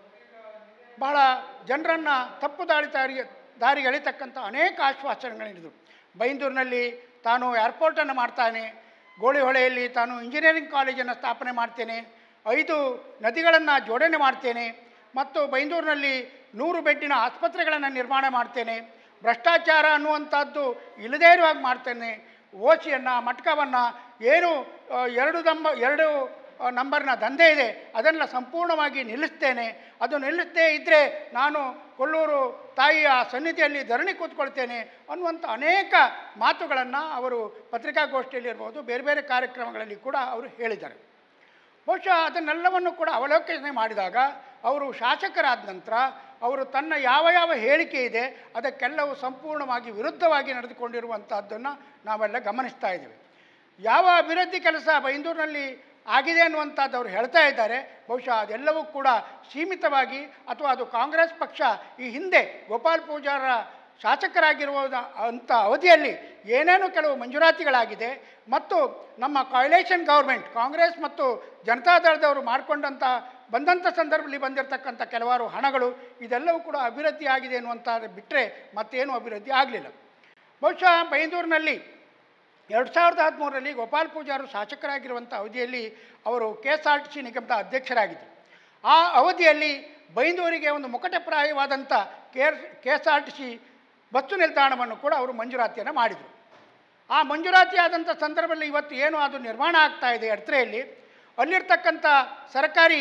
[SPEAKER 1] ಬಹಳ ಜನರನ್ನು ತಪ್ಪು ದಾಳಿ ದಾರಿ ದಾರಿಗೆ ಎಳಿತಕ್ಕಂಥ ಅನೇಕ ಆಶ್ವಾಸನೆಗಳಿದ್ದು ಬೈಂದೂರಿನಲ್ಲಿ ತಾನು ಏರ್ಪೋರ್ಟನ್ನು ಮಾಡ್ತಾನೆ ಗೋಳಿಹೊಳೆಯಲ್ಲಿ ತಾನು ಇಂಜಿನಿಯರಿಂಗ್ ಕಾಲೇಜನ್ನು ಸ್ಥಾಪನೆ ಮಾಡ್ತೇನೆ ಐದು ನದಿಗಳನ್ನು ಜೋಡಣೆ ಮಾಡ್ತೇನೆ ಮತ್ತು ಬೈಂದೂರಿನಲ್ಲಿ ನೂರು ಬೆಡ್ಡಿನ ಆಸ್ಪತ್ರೆಗಳನ್ನು ನಿರ್ಮಾಣ ಮಾಡ್ತೇನೆ ಭ್ರಷ್ಟಾಚಾರ ಅನ್ನುವಂಥದ್ದು ಇಲ್ಲದೇ ಇರುವಾಗ ಮಾಡ್ತೇನೆ ಓಸಿಯನ್ನು ಮಟ್ಕವನ್ನು ಏನು ಆ, ಎರಡು ದಂಬ ಎರಡು ಆ, ನಂಬರ್ನ ದಂಧೆ ಇದೆ ಅದನ್ನು ಸಂಪೂರ್ಣವಾಗಿ ನಿಲ್ಲಿಸ್ತೇನೆ ಅದು ನಿಲ್ಲಿಸದೇ ಇದ್ದರೆ ನಾನು ಕೊಲ್ಲೂರು ತಾಯಿಯ ಸನ್ನಿಧಿಯಲ್ಲಿ ಧರಣಿ ಕೂತ್ಕೊಳ್ತೇನೆ ಅನ್ನುವಂಥ ಅನೇಕ ಮಾತುಗಳನ್ನು ಅವರು ಪತ್ರಿಕಾಗೋಷ್ಠಿಯಲ್ಲಿ ಇರ್ಬೋದು ಬೇರೆ ಬೇರೆ ಕಾರ್ಯಕ್ರಮಗಳಲ್ಲಿ ಕೂಡ ಅವರು ಹೇಳಿದ್ದಾರೆ ಬಹುಶಃ ಅದನ್ನೆಲ್ಲವನ್ನು ಕೂಡ ಅವಲೋಕನೆ ಮಾಡಿದಾಗ ಅವರು ಶಾಸಕರಾದ ನಂತರ ಅವರು ತನ್ನ ಯಾವ ಯಾವ ಹೇಳಿಕೆ ಇದೆ ಅದಕ್ಕೆಲ್ಲವೂ ಸಂಪೂರ್ಣವಾಗಿ ವಿರುದ್ಧವಾಗಿ ನಡೆದುಕೊಂಡಿರುವಂಥದ್ದನ್ನು ನಾವೆಲ್ಲ ಗಮನಿಸ್ತಾ ಇದ್ದೀವಿ ಯಾವ ಅಭಿವೃದ್ಧಿ ಕೆಲಸ ಬೈಂದೂರಿನಲ್ಲಿ ಆಗಿದೆ ಅನ್ನುವಂಥದ್ದು ಅವರು ಹೇಳ್ತಾ ಇದ್ದಾರೆ ಬಹುಶಃ ಅದೆಲ್ಲವೂ ಕೂಡ ಸೀಮಿತವಾಗಿ ಅಥವಾ ಅದು ಕಾಂಗ್ರೆಸ್ ಪಕ್ಷ ಈ ಹಿಂದೆ ಗೋಪಾಲ್ ಪೂಜಾರ ಶಾಸಕರಾಗಿರುವ ಅಂಥ ಅವಧಿಯಲ್ಲಿ ಏನೇನು ಕೆಲವು ಮಂಜೂರಾತಿಗಳಾಗಿದೆ ಮತ್ತು ನಮ್ಮ ಕಾಯ್ಲೇಷನ್ ಗೌರ್ಮೆಂಟ್ ಕಾಂಗ್ರೆಸ್ ಮತ್ತು ಜನತಾದಳದವರು ಮಾಡಿಕೊಂಡಂಥ ಬಂದಂಥ ಸಂದರ್ಭದಲ್ಲಿ ಬಂದಿರತಕ್ಕಂಥ ಕೆಲವಾರು ಹಣಗಳು ಇದೆಲ್ಲವೂ ಕೂಡ ಅಭಿವೃದ್ಧಿ ಆಗಿದೆ ಅನ್ನುವಂಥದ್ದು ಬಿಟ್ಟರೆ ಮತ್ತೇನು ಅಭಿವೃದ್ಧಿ ಆಗಲಿಲ್ಲ ಬಹುಶಃ ಬೈಂದೂರಿನಲ್ಲಿ ಎರಡು ಸಾವಿರದ ಹದಿಮೂರರಲ್ಲಿ ಗೋಪಾಲ್ ಪೂಜಾರು ಶಾಸಕರಾಗಿರುವಂಥ ಅವಧಿಯಲ್ಲಿ ಅವರು K S R T C ನಿಗಮದ ಅಧ್ಯಕ್ಷರಾಗಿದ್ದರು ಆ ಅವಧಿಯಲ್ಲಿ ಬೈಂದೂರಿಗೆ ಒಂದು ಮುಕಟಪ್ರಾಯವಾದಂಥ K K S R T C bus ನಿಲ್ದಾಣವನ್ನು ಕೂಡ ಅವರು ಮಂಜೂರಾತಿಯನ್ನು ಮಾಡಿದರು ಆ ಮಂಜೂರಾತಿ ಆದಂಥ ಸಂದರ್ಭದಲ್ಲಿ ಇವತ್ತು ಏನು ಅದು ನಿರ್ಮಾಣ ಆಗ್ತಾ ಇದೆ ಎಡ್ತ್ರೆಯಲ್ಲಿ ಅಲ್ಲಿರ್ತಕ್ಕಂಥ ಸರ್ಕಾರಿ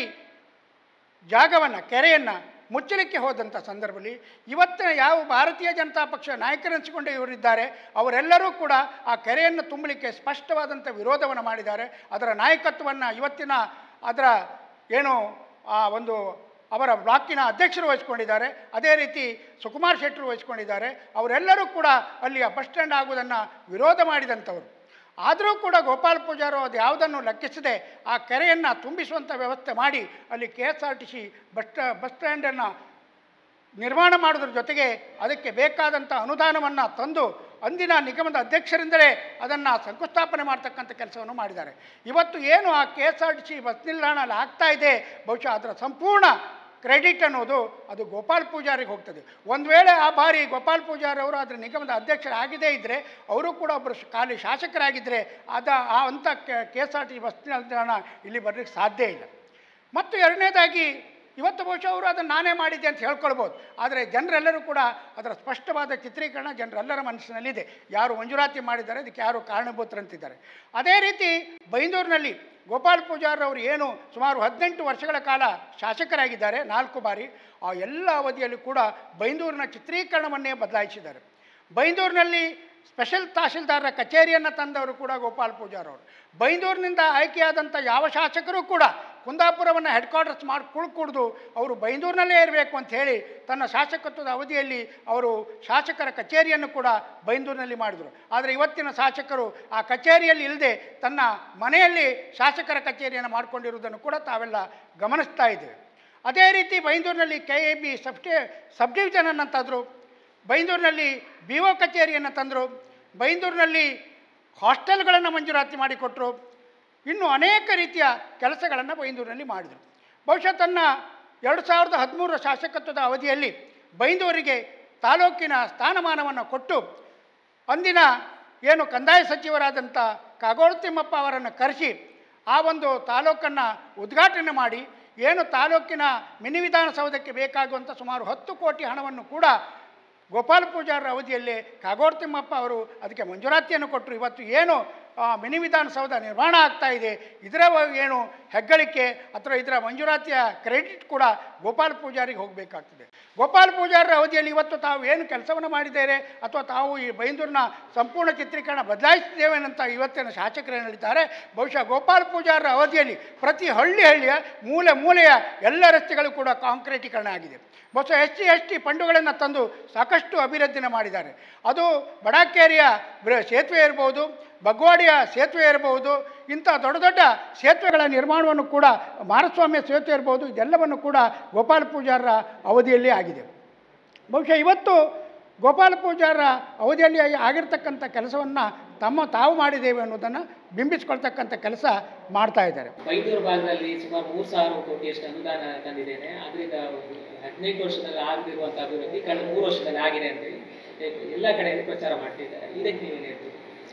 [SPEAKER 1] ಜಾಗವನ್ನು ಕೆರೆಯನ್ನು ಮುಚ್ಚಲಿಕ್ಕೆ ಹೋದಂಥ ಸಂದರ್ಭದಲ್ಲಿ ಇವತ್ತಿನ ಯಾವ ಭಾರತೀಯ ಜನತಾ ಪಕ್ಷ ನಾಯಕರೆನಿಸಿಕೊಂಡು ಇವರಿದ್ದಾರೆ ಅವರೆಲ್ಲರೂ ಕೂಡ ಆ ಕೆರೆಯನ್ನು ತುಂಬಲಿಕ್ಕೆ ಸ್ಪಷ್ಟವಾದಂಥ ವಿರೋಧವನ್ನು ಮಾಡಿದ್ದಾರೆ ಅದರ ನಾಯಕತ್ವವನ್ನು ಇವತ್ತಿನ ಅದರ ಏನು ಆ ಒಂದು ಅವರ ಬ್ಲಾಕಿನ ಅಧ್ಯಕ್ಷರು ವಹಿಸ್ಕೊಂಡಿದ್ದಾರೆ ಅದೇ ರೀತಿ ಸುಕುಮಾರ್ ಶೆಟ್ಟರು ವಹಿಸ್ಕೊಂಡಿದ್ದಾರೆ ಅವರೆಲ್ಲರೂ ಕೂಡ ಅಲ್ಲಿಯ ಬಸ್ ಸ್ಟ್ಯಾಂಡ್ ಆಗುವುದನ್ನು ವಿರೋಧ ಮಾಡಿದಂಥವರು ಆದರೂ ಕೂಡ ಗೋಪಾಲ್ ಪೂಜಾರು ಅದು ಯಾವುದನ್ನು ಲೆಕ್ಕಿಸದೆ ಆ ಕೆರೆಯನ್ನು ತುಂಬಿಸುವಂಥ ವ್ಯವಸ್ಥೆ ಮಾಡಿ ಅಲ್ಲಿ K S R T C bus ಸ್ಟಾ ಬಸ್ ಸ್ಟ್ಯಾಂಡನ್ನು ನಿರ್ಮಾಣ ಮಾಡೋದ್ರ ಜೊತೆಗೆ ಅದಕ್ಕೆ ಬೇಕಾದಂಥ ಅನುದಾನವನ್ನು ತಂದು ಅಂದಿನ ನಿಗಮದ ಅಧ್ಯಕ್ಷರಿಂದಲೇ ಅದನ್ನು ಶಂಕುಸ್ಥಾಪನೆ ಮಾಡ್ತಕ್ಕಂಥ ಕೆಲಸವನ್ನು ಮಾಡಿದ್ದಾರೆ ಇವತ್ತು ಏನು ಆ K S R T C bus ನಿಲ್ದಾಣ ಅಲ್ಲಿ ಆಗ್ತಾ ಇದೆ ಬಹುಶಃ ಅದರ ಸಂಪೂರ್ಣ ಕ್ರೆಡಿಟ್ ಅನ್ನೋದು ಅದು ಗೋಪಾಲ್ ಪೂಜಾರಿಗೆ ಹೋಗ್ತದೆ ಒಂದು ವೇಳೆ ಆ ಬಾರಿ ಗೋಪಾಲ್ ಪೂಜಾರಿ ಅವರು ಅದರ ನಿಗಮದ ಅಧ್ಯಕ್ಷರಾಗದೇ ಇದ್ದರೆ ಅವರು ಕೂಡ ಒಬ್ಬರು ಶ- ಖಾಲಿ ಶಾಸಕರಾಗಿದ್ದರೆ ಅದ ಆ ಅಂಥ K S R T bus ನಿಲ್ದಾಣ ಇಲ್ಲಿ ಬರಲಿಕ್ಕೆ ಸಾಧ್ಯ ಇಲ್ಲ ಮತ್ತು ಎರಡನೇದಾಗಿ ಇವತ್ತು ಬಹುಶಃ ಅವರು ಅದನ್ನು ನಾನೇ ಮಾಡಿದ್ದೆ ಅಂತ ಹೇಳ್ಕೊಳ್ಬೋದು ಆದರೆ ಜನರೆಲ್ಲರೂ ಕೂಡ ಅದರ ಸ್ಪಷ್ಟವಾದ ಚಿತ್ರೀಕರಣ ಜನರೆಲ್ಲರ ಮನಸ್ಸಿನಲ್ಲಿದೆ ಯಾರು ಮಂಜೂರಾತಿ ಮಾಡಿದ್ದಾರೆ ಅದಕ್ಕೆ ಯಾರು ಕಾರಣಭೂತರಂತಿದ್ದಾರೆ ಅದೇ ರೀತಿ ಬೈಂದೂರಿನಲ್ಲಿ ಗೋಪಾಲ್ ಪೂಜಾರ್ ಅವರು ಏನು ಸುಮಾರು ಹದಿನೆಂಟು ವರ್ಷಗಳ ಕಾಲ ಶಾಸಕರಾಗಿದ್ದಾರೆ ನಾಲ್ಕು ಬಾರಿ ಆ ಎಲ್ಲ ಅವಧಿಯಲ್ಲಿ ಕೂಡ ಬೈಂದೂರಿನ ಚಿತ್ರೀಕರಣವನ್ನೇ ಬದಲಾಯಿಸಿದ್ದಾರೆ ಬೈಂದೂರಿನಲ್ಲಿ ಸ್ಪೆಷಲ್ ತಹಶೀಲ್ದಾರರ ಕಚೇರಿಯನ್ನು ತಂದವರು ಕೂಡ ಗೋಪಾಲ್ ಪೂಜಾರ್ ಅವರು ಬೈಂದೂರಿನಿಂದ ಆಯ್ಕೆಯಾದಂಥ ಯಾವ ಶಾಸಕರು ಕೂಡ ಕುಂದಾಪುರವನ್ನು ಹೆಡ್ ಕ್ವಾರ್ಟರ್ಸ್ ಮಾಡಿ ಕುಳ್ಕೂಡ್ದು ಅವರು ಬೈಂದೂರಿನಲ್ಲೇ ಇರಬೇಕು ಅಂತ ಹೇಳಿ ತನ್ನ ಶಾಸಕತ್ವದ ಅವಧಿಯಲ್ಲಿ ಅವರು ಶಾಸಕರ ಕಚೇರಿಯನ್ನು ಕೂಡ ಬೈಂದೂರಿನಲ್ಲಿ ಮಾಡಿದರು ಆದರೆ ಇವತ್ತಿನ ಶಾಸಕರು ಆ ಕಚೇರಿಯಲ್ಲಿ ಇಲ್ಲದೆ ತನ್ನ ಮನೆಯಲ್ಲಿ ಶಾಸಕರ ಕಚೇರಿಯನ್ನು ಮಾಡಿಕೊಂಡಿರುವುದನ್ನು ಕೂಡ ತಾವೆಲ್ಲ ಗಮನಿಸ್ತಾ ಇದ್ದೇವೆ ಅದೇ ರೀತಿ ಬೈಂದೂರಿನಲ್ಲಿ ಕೆ ಎ ಬಿ ಸಬ್ಸ್ಟೇ ಸಬ್ ಡಿವಿಷನನ್ನು ತಂದರು ಬೈಂದೂರಿನಲ್ಲಿ ಬಿ ಒ ಕಚೇರಿಯನ್ನು ತಂದರು ಬೈಂದೂರಿನಲ್ಲಿ ಹಾಸ್ಟೆಲ್ಗಳನ್ನು ಮಂಜೂರಾತಿ ಮಾಡಿಕೊಟ್ರು ಇನ್ನು ಅನೇಕ ರೀತಿಯ ಕೆಲಸಗಳನ್ನು ಬೈಂದೂರಿನಲ್ಲಿ ಮಾಡಿದರು ಬಹುಶಃ ತನ್ನ ಎರಡು ಸಾವಿರದ ಹದಿಮೂರರ ಶಾಸಕತ್ವದ ಅವಧಿಯಲ್ಲಿ ಬೈಂದೂರಿಗೆ ತಾಲೂಕಿನ ಸ್ಥಾನಮಾನವನ್ನು ಕೊಟ್ಟು ಅಂದಿನ ಏನು ಕಂದಾಯ ಸಚಿವರಾದಂಥ ಕಾಗೋಡು ತಿಮ್ಮಪ್ಪ ಅವರನ್ನು ಕರೆಸಿ ಆ ಒಂದು ತಾಲೂಕನ್ನು ಉದ್ಘಾಟನೆ ಮಾಡಿ ಏನು ತಾಲೂಕಿನ ಮಿನಿ ವಿಧಾನಸೌಧಕ್ಕೆ ಬೇಕಾಗುವಂಥ ಸುಮಾರು ಹತ್ತು ಕೋಟಿ ಹಣವನ್ನು ಕೂಡ ಗೋಪಾಲ್ ಪೂಜಾರ ಅವಧಿಯಲ್ಲಿ ಕಾಗೋಡು ತಿಮ್ಮಪ್ಪ ಅವರು ಅದಕ್ಕೆ ಮಂಜೂರಾತಿಯನ್ನು ಕೊಟ್ಟರು ಇವತ್ತು ಏನು ಆ, ಮಿನಿ ವಿಧಾನಸೌಧ ನಿರ್ಮಾಣ ಆಗ್ತಾ ಇದೆ ಇದರ ವ- ಏನು ಹೆಗ್ಗಳಿಕೆ ಅಥವಾ ಇದರ ಮಂಜೂರಾತಿಯ ಕ್ರೆಡಿಟ್ ಕೂಡ ಗೋಪಾಲ್ ಪೂಜಾರಿಗೆ ಹೋಗಬೇಕಾಗ್ತದೆ ಗೋಪಾಲ್ ಪೂಜಾರರ ಅವಧಿಯಲ್ಲಿ ಇವತ್ತು ತಾವು ಏನು ಕೆಲಸವನ್ನು ಮಾಡಿದ್ದೇವೆ ಅಥವಾ ತಾವು ಈ ಬೈಂದೂರಿನ ಸಂಪೂರ್ಣ ಚಿತ್ರೀಕರಣ ಬದಲಾಯಿಸಿದ್ದೇವೆ ಅಂತ ಇವತ್ತಿನ ಶಾಸಕರು ಏನು ಹೇಳಿದ್ದಾರೆ ಬಹುಶಃ ಗೋಪಾಲ್ ಪೂಜಾರರ ಅವಧಿಯಲ್ಲಿ ಪ್ರತಿ ಹಳ್ಳಿ ಹಳ್ಳಿಯ ಮೂಲೆ ಮೂಲೆಯ ಎಲ್ಲ ರಸ್ತೆಗಳು ಕೂಡ ಕಾಂಕ್ರೀಟೀಕರಣ ಆಗಿದೆ ಬಹುಶಃ ಎಸ್ ಟಿ ಎಸ್ ಟಿ ಫಂಡುಗಳನ್ನು ತಂದು ಸಾಕಷ್ಟು ಅಭಿವೃದ್ಧಿನ ಮಾಡಿದ್ದಾರೆ ಅದು ಬಡಾಕೇರಿಯ ಬೃ- ಸೇತುವೆ ಇರ್ಬೋದು ಬಗ್ವಾಡಿಯ ಸೇತುವೆ ಇರಬಹುದು ಇಂಥ ದೊಡ್ಡ ದೊಡ್ಡ ಸೇತುವೆಗಳ ನಿರ್ಮಾಣವನ್ನು ಕೂಡ ಮಾರಸ್ವಾಮಿಯ ಸೇತುವೆ ಇರ್ಬೋದು ಇದೆಲ್ಲವನ್ನು ಕೂಡ ಗೋಪಾಲ್ ಪೂಜಾರರ ಅವಧಿಯಲ್ಲಿ ಆಗಿದೆ ಬಹುಶಃ ಇವತ್ತು ಗೋಪಾಲ ಪೂಜಾರರ ಅವಧಿಯಲ್ಲಿ ಆಗಿರ್ತಕ್ಕಂಥ ಕೆಲಸವನ್ನು ತಮ್ಮ ತಾವು ಮಾಡಿದ್ದೇವೆ ಅನ್ನೋದನ್ನು ಬಿಂಬಿಸ್ಕೊಳ್ತಕ್ಕಂಥ ಕೆಲಸ ಮಾಡ್ತಾ ಇದ್ದಾರೆ
[SPEAKER 3] ಬೈಂದೂರು ಭಾಗದಲ್ಲಿ ಸುಮಾರು ಮೂರು ಸಾವಿರ ಕೋಟಿಯಷ್ಟು ಅನುದಾನ ತಂದಿದ್ದೇನೆ ಅದರಿಂದ ಹದಿನೆಂಟು ವರ್ಷದಲ್ಲಿ ಆಗದಿರುವಂಥ ಅಭಿವೃದ್ಧಿ ಕಳೆದ ಮೂರು ವರ್ಷದಲ್ಲಿ ಆಗಿದೆ ಅಂತೇಳಿ ಎಲ್ಲ ಕಡೆಯಲ್ಲಿ ಪ್ರಚಾರ ಮಾಡ್ತಿದ್ದಾರೆ ಇದಕ್ಕೆ ನೀವೇನು ಹೇಳ್ತೀರಿ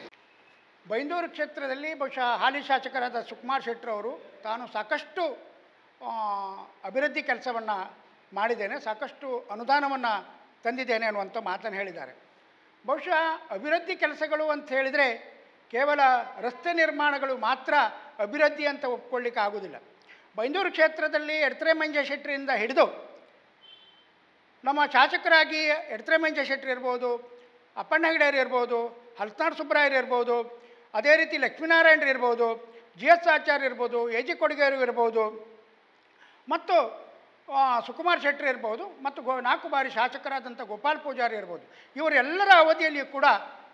[SPEAKER 1] ಬೈಂದೂರು ಕ್ಷೇತ್ರದಲ್ಲಿ ಬಹುಶಃ ಹಾಲಿ ಶಾಸಕರಾದ ಸುಕುಮಾರ್ ಶೆಟ್ಟರ್ ಅವರು ತಾನು ಸಾಕಷ್ಟು ಆ, ಅಭಿವೃದ್ಧಿ ಕೆಲಸವನ್ನು ಮಾಡಿದ್ದೇನೆ ಸಾಕಷ್ಟು ಅನುದಾನವನ್ನು ತಂದಿದ್ದೇನೆ ಅನ್ನುವಂಥ ಮಾತನ್ನು ಹೇಳಿದ್ದಾರೆ ಬಹುಶಃ ಅಭಿವೃದ್ಧಿ ಕೆಲಸಗಳು ಅಂತ ಹೇಳಿದರೆ ಕೇವಲ ರಸ್ತೆ ನಿರ್ಮಾಣಗಳು ಮಾತ್ರ ಅಭಿವೃದ್ಧಿ ಅಂತ ಒಪ್ಕೊಳ್ಳಿಕ್ಕೆ ಆಗೋದಿಲ್ಲ ಬೈಂದೂರು ಕ್ಷೇತ್ರದಲ್ಲಿ ಎಡತ್ರೆ ಮಂಜ ಶೆಟ್ಟರಿಂದ ಹಿಡಿದು ನಮ್ಮ ಶಾಸಕರಾಗಿ ಎಡತ್ರೆ ಮಂಜ ಶೆಟ್ಟರ್ ಇರ್ಬೋದು ಅಪ್ಪಣ್ಣ ಹೆಗಡೆಯರು ಇರ್ಬೋದು ಹಲ್ಸನಾಡ್ ಸುಬ್ರಾಯರು ಇರ್ಬೋದು ಅದೇ ರೀತಿ ಲಕ್ಷ್ಮೀನಾರಾಯಣರು ಇರ್ಬೋದು ಜಿ ಎಸ್ ಆಚಾರ್ಯ ಇರ್ಬೋದು ಎ ಜಿ ಕೊಡುಗೆಯರು ಇರ್ಬೋದು ಮತ್ತು ಆ, ಸುಕುಮಾರ್ ಶೆಟ್ಟರ್ ಇರ್ಬೋದು ಮತ್ತು ಗೋ ನಾಲ್ಕು ಬಾರಿ ಶಾಸಕರಾದಂಥ ಗೋಪಾಲ್ ಪೂಜಾರಿ ಇರ್ಬೋದು ಇವರೆಲ್ಲರ ಅವಧಿಯಲ್ಲಿಯೂ ಕೂಡ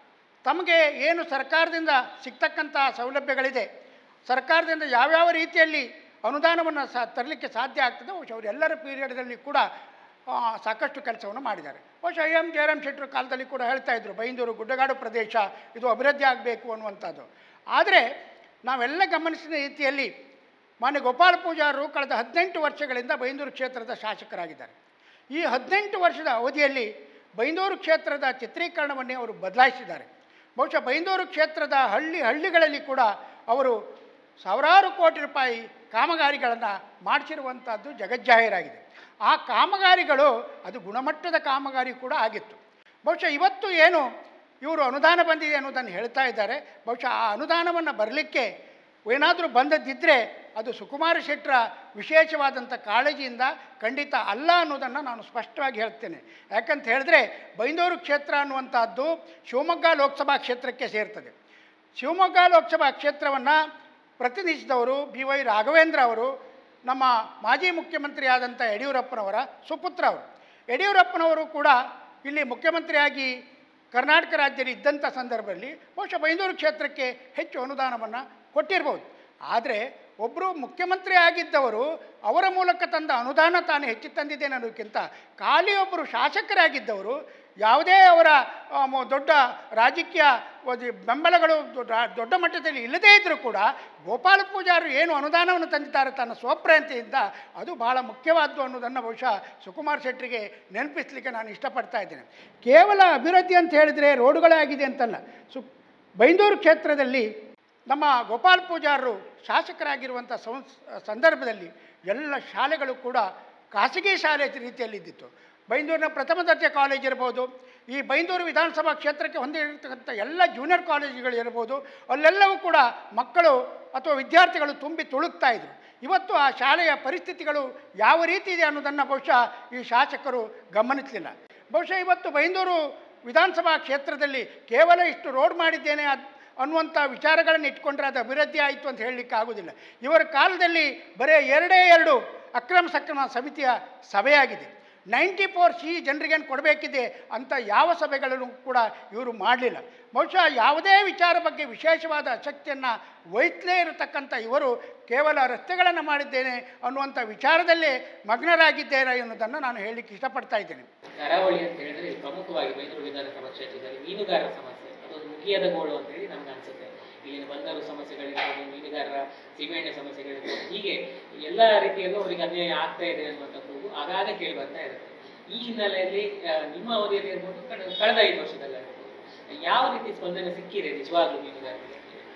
[SPEAKER 1] ತಮಗೆ ಏನು ಸರ್ಕಾರದಿಂದ ಸಿಗ್ತಕ್ಕಂಥ ಸೌಲಭ್ಯಗಳಿದೆ ಸರ್ಕಾರದಿಂದ ಯಾವ್ಯಾವ ರೀತಿಯಲ್ಲಿ ಅನುದಾನವನ್ನು ಸಹ ತರಲಿಕ್ಕೆ ಸಾಧ್ಯ ಆಗ್ತದೆ ಬಹುಶಃ ಅವರೆಲ್ಲರ ಪೀರಿಯಡ್ದಲ್ಲಿ ಕೂಡ ಆ, ಸಾಕಷ್ಟು ಕೆಲಸವನ್ನು ಮಾಡಿದ್ದಾರೆ ಬಹುಶಃ ಎಂ ಜಯರಾಮ್ ಶೆಟ್ಟರ್ ಕಾಲದಲ್ಲಿ ಕೂಡ ಹೇಳ್ತಾ ಇದ್ರು ಬೈಂದೂರು ಗುಡ್ಡಗಾಡು ಪ್ರದೇಶ ಇದು ಅಭಿವೃದ್ಧಿ ಆಗಬೇಕು ಅನ್ನುವಂಥದ್ದು ಆದರೆ ನಾವೆಲ್ಲ ಗಮನಿಸಿದ ರೀತಿಯಲ್ಲಿ ಮಾನ್ಯ ಗೋಪಾಲ ಪೂಜಾರರು ಕಳೆದ ಹದಿನೆಂಟು ವರ್ಷಗಳಿಂದ ಬೈಂದೂರು ಕ್ಷೇತ್ರದ ಶಾಸಕರಾಗಿದ್ದಾರೆ ಈ ಹದಿನೆಂಟು ವರ್ಷದ ಅವಧಿಯಲ್ಲಿ ಬೈಂದೂರು ಕ್ಷೇತ್ರದ ಚಿತ್ರೀಕರಣವನ್ನೇ ಅವರು ಬದಲಾಯಿಸಿದ್ದಾರೆ ಬಹುಶಃ ಬೈಂದೂರು ಕ್ಷೇತ್ರದ ಹಳ್ಳಿ ಹಳ್ಳಿಗಳಲ್ಲಿ ಕೂಡ ಅವರು ಸಾವಿರಾರು ಕೋಟಿ ರೂಪಾಯಿ ಕಾಮಗಾರಿಗಳನ್ನು ಮಾಡಿಸಿರುವಂಥದ್ದು ಜಗಜ್ಜಾಹೀರಾಗಿದೆ ಆ ಕಾಮಗಾರಿಗಳು ಅದು ಗುಣಮಟ್ಟದ ಕಾಮಗಾರಿ ಕೂಡ ಆಗಿತ್ತು ಬಹುಶಃ ಇವತ್ತು ಏನು ಇವರು ಅನುದಾನ ಬಂದಿದೆ ಅನ್ನೋದನ್ನು ಹೇಳ್ತಾ ಇದ್ದಾರೆ ಬಹುಶಃ ಆ ಅನುದಾನವನ್ನು ಬರಲಿಕ್ಕೆ ಏನಾದರೂ ಬಂದದ್ದಿದ್ದರೆ ಅದು ಸುಕುಮಾರ ಶೆಟ್ಟರ ವಿಶೇಷವಾದಂಥ ಕಾಳಜಿಯಿಂದ ಖಂಡಿತ ಅಲ್ಲ ಅನ್ನೋದನ್ನು ನಾನು ಸ್ಪಷ್ಟವಾಗಿ ಹೇಳ್ತೇನೆ ಯಾಕಂತ ಹೇಳಿದ್ರೆ ಬೈಂದೂರು ಕ್ಷೇತ್ರ ಅನ್ನುವಂಥದ್ದು ಶಿವಮೊಗ್ಗ ಲೋಕಸಭಾ ಕ್ಷೇತ್ರಕ್ಕೆ ಸೇರ್ತದೆ ಶಿವಮೊಗ್ಗ ಲೋಕಸಭಾ ಕ್ಷೇತ್ರವನ್ನು ಪ್ರತಿನಿಧಿಸಿದವರು ಬಿ ವೈ ರಾಘವೇಂದ್ರ ಅವರು ನಮ್ಮ ಮಾಜಿ ಮುಖ್ಯಮಂತ್ರಿಯಾದಂಥ ಯಡಿಯೂರಪ್ಪನವರ ಸುಪುತ್ರ ಅವರು ಯಡಿಯೂರಪ್ಪನವರು ಕೂಡ ಇಲ್ಲಿ ಮುಖ್ಯಮಂತ್ರಿಯಾಗಿ ಕರ್ನಾಟಕ ರಾಜ್ಯದಲ್ಲಿ ಇದ್ದಂಥ ಸಂದರ್ಭದಲ್ಲಿ ಬಹುಶಃ ಬೈಂದೂರು ಕ್ಷೇತ್ರಕ್ಕೆ ಹೆಚ್ಚು ಅನುದಾನವನ್ನು ಕೊಟ್ಟಿರ್ಬೋದು ಆದರೆ ಒಬ್ಬರು ಮುಖ್ಯಮಂತ್ರಿ ಆಗಿದ್ದವರು ಅವರ ಮೂಲಕ ತಂದ ಅನುದಾನ ತಾನು ಹೆಚ್ಚು ತಂದಿದ್ದೇನೆ ಅನ್ನೋದಕ್ಕಿಂತ ಖಾಲಿ ಒಬ್ಬರು ಶಾಸಕರಾಗಿದ್ದವರು ಯಾವುದೇ ಅವರ ಆ, ಮ- ದೊಡ್ಡ ರಾಜಕೀಯ ಒಂದು ಬೆಂಬಲಗಳು ದೊಡ್ಡ ದೊಡ್ಡ ಮಟ್ಟದಲ್ಲಿ ಇಲ್ಲದೇ ಇದ್ದರೂ ಕೂಡ ಗೋಪಾಲ ಪೂಜಾರು ಏನು ಅನುದಾನವನ್ನು ತಂದಿದ್ದಾರೆ ತನ್ನ ಸ್ವಪ್ರಯಂತೆಯಿಂದ ಅದು ಬಹಳ ಮುಖ್ಯವಾದ್ದು ಅನ್ನೋದನ್ನು ಬಹುಶಃ ಸುಕುಮಾರ್ ಶೆಟ್ಟರಿಗೆ ನೆನಪಿಸಲಿಕ್ಕೆ ನಾನು ಇಷ್ಟಪಡ್ತಾ ಇದ್ದೇನೆ ಕೇವಲ ಅಭಿವೃದ್ಧಿ ಅಂತ ಹೇಳಿದರೆ ರೋಡುಗಳೇ ಆಗಿದೆ ಅಂತಲ್ಲ ಸು ಬೈಂದೂರು ಕ್ಷೇತ್ರದಲ್ಲಿ ನಮ್ಮ ಗೋಪಾಲ್ ಪೂಜಾರರು ಶಾಸಕರಾಗಿರುವಂಥ ಸಂಸ್ ಸಂದರ್ಭದಲ್ಲಿ ಎಲ್ಲ ಶಾಲೆಗಳು ಕೂಡ ಖಾಸಗಿ ಶಾಲೆ ರೀತಿಯಲ್ಲಿದ್ದಿತ್ತು ಬೈಂದೂರಿನ ಪ್ರಥಮ ದರ್ಜೆ ಕಾಲೇಜ್ ಇರ್ಬೋದು ಈ ಬೈಂದೂರು ವಿಧಾನಸಭಾ ಕ್ಷೇತ್ರಕ್ಕೆ ಹೊಂದಿರತಕ್ಕಂಥ ಎಲ್ಲ ಜೂನಿಯರ್ ಕಾಲೇಜುಗಳು ಇರ್ಬೋದು ಅಲ್ಲೆಲ್ಲವೂ ಕೂಡ ಮಕ್ಕಳು ಅಥವಾ ವಿದ್ಯಾರ್ಥಿಗಳು ತುಂಬಿ ತುಳುಕ್ತಾ ಇದ್ರು ಇವತ್ತು ಆ ಶಾಲೆಯ ಪರಿಸ್ಥಿತಿಗಳು ಯಾವ ರೀತಿ ಇದೆ ಅನ್ನೋದನ್ನು ಬಹುಶಃ ಈ ಶಾಸಕರು ಗಮನಿಸಲಿಲ್ಲ ಬಹುಶಃ ಇವತ್ತು ಬೈಂದೂರು ವಿಧಾನಸಭಾ ಕ್ಷೇತ್ರದಲ್ಲಿ ಕೇವಲ ಇಷ್ಟು ರೋಡ್ ಮಾಡಿದ್ದೇನೆ ಅದ್ ಅನ್ನುವಂಥ ವಿಚಾರಗಳನ್ನು ಇಟ್ಕೊಂಡ್ರೆ ಅದು ಅಭಿವೃದ್ಧಿ ಆಯಿತು ಅಂತ ಹೇಳಲಿಕ್ಕೆ ಆಗೋದಿಲ್ಲ ಇವರ ಕಾಲದಲ್ಲಿ ಬರೀ ಎರಡೇ ಎರಡು ಅಕ್ರಮ ಸಕ್ರಮ ಸಮಿತಿಯ ಸಭೆಯಾಗಿದೆ ನೈಂಟಿ ಫೋರ್ ಸಿ ಜನರಿಗೇನು ಕೊಡಬೇಕಿದೆ ಅಂತ ಯಾವ ಸಭೆಗಳನ್ನು ಕೂಡ ಇವರು ಮಾಡಲಿಲ್ಲ ಬಹುಶಃ ಯಾವುದೇ ವಿಚಾರ ಬಗ್ಗೆ ವಿಶೇಷವಾದ ಆಸಕ್ತಿಯನ್ನು ವಹಿಸಲೇ ಇರತಕ್ಕಂಥ ಇವರು ಕೇವಲ ರಸ್ತೆಗಳನ್ನು ಮಾಡಿದ್ದೇನೆ ಅನ್ನುವಂಥ ವಿಚಾರದಲ್ಲೇ ಮಗ್ನರಾಗಿದ್ದೇನೆ ಅನ್ನೋದನ್ನು ನಾನು ಹೇಳಲಿಕ್ಕೆ ಇಷ್ಟಪಡ್ತಾ ಇದ್ದೇನೆ
[SPEAKER 3] ಕರಾವಳಿ ಅಂತ ಹೇಳಿದ್ರೆ ಪ್ರಮುಖವಾಗಿ ಬೈಂದೂರು ವಿಧಾನಸಭಾ ಕ್ಷೇತ್ರದಲ್ಲಿ ಮೀನುಗಾರರ ಸಮಸ್ಯೆ ಅದೊಂದು ಮುಗಿಯದ ಗೋಳು ಅಂತ ಹೇಳಿ ನಮ್ಗೆ ಅನ್ಸುತ್ತೆ ಇಲ್ಲಿನ ಬಂದರು ಸಮಸ್ಯೆಗಳಿರ್ಬೋದು ಮೀನುಗಾರರ ಸೀಮೆಎಣ್ಣೆ ಸಮಸ್ಯೆಗಳಿರ್ಬೋದು ಹೀಗೆ ಎಲ್ಲ ರೀತಿಯಲ್ಲೂ ಅವರಿಗೆ ಅನ್ಯಾಯ ಆಗ್ತಾ ಇದೆ ಅನ್ನುವಂಥ ಕೂಗು ಆಗಾಗ ಕೇಳಿ ಬರ್ತಾ ಇರುತ್ತೆ ಈ ಹಿನ್ನೆಲೆಯಲ್ಲಿ ಆ, ನಿಮ್ಮ ಅವಧಿಯಲ್ಲಿ ಇರ್ಬೋದು ಕಳೆದ ಕಳೆದ ಐದು ವರ್ಷದಲ್ಲಿ ಇರ್ಬೋದು ಯಾವ ರೀತಿ ಸ್ಪಂದನೆ ಸಿಕ್ಕಿದೆ ನಿಜವಾಗ್ಲೂ ಮೀನುಗಾರರಿಗೆ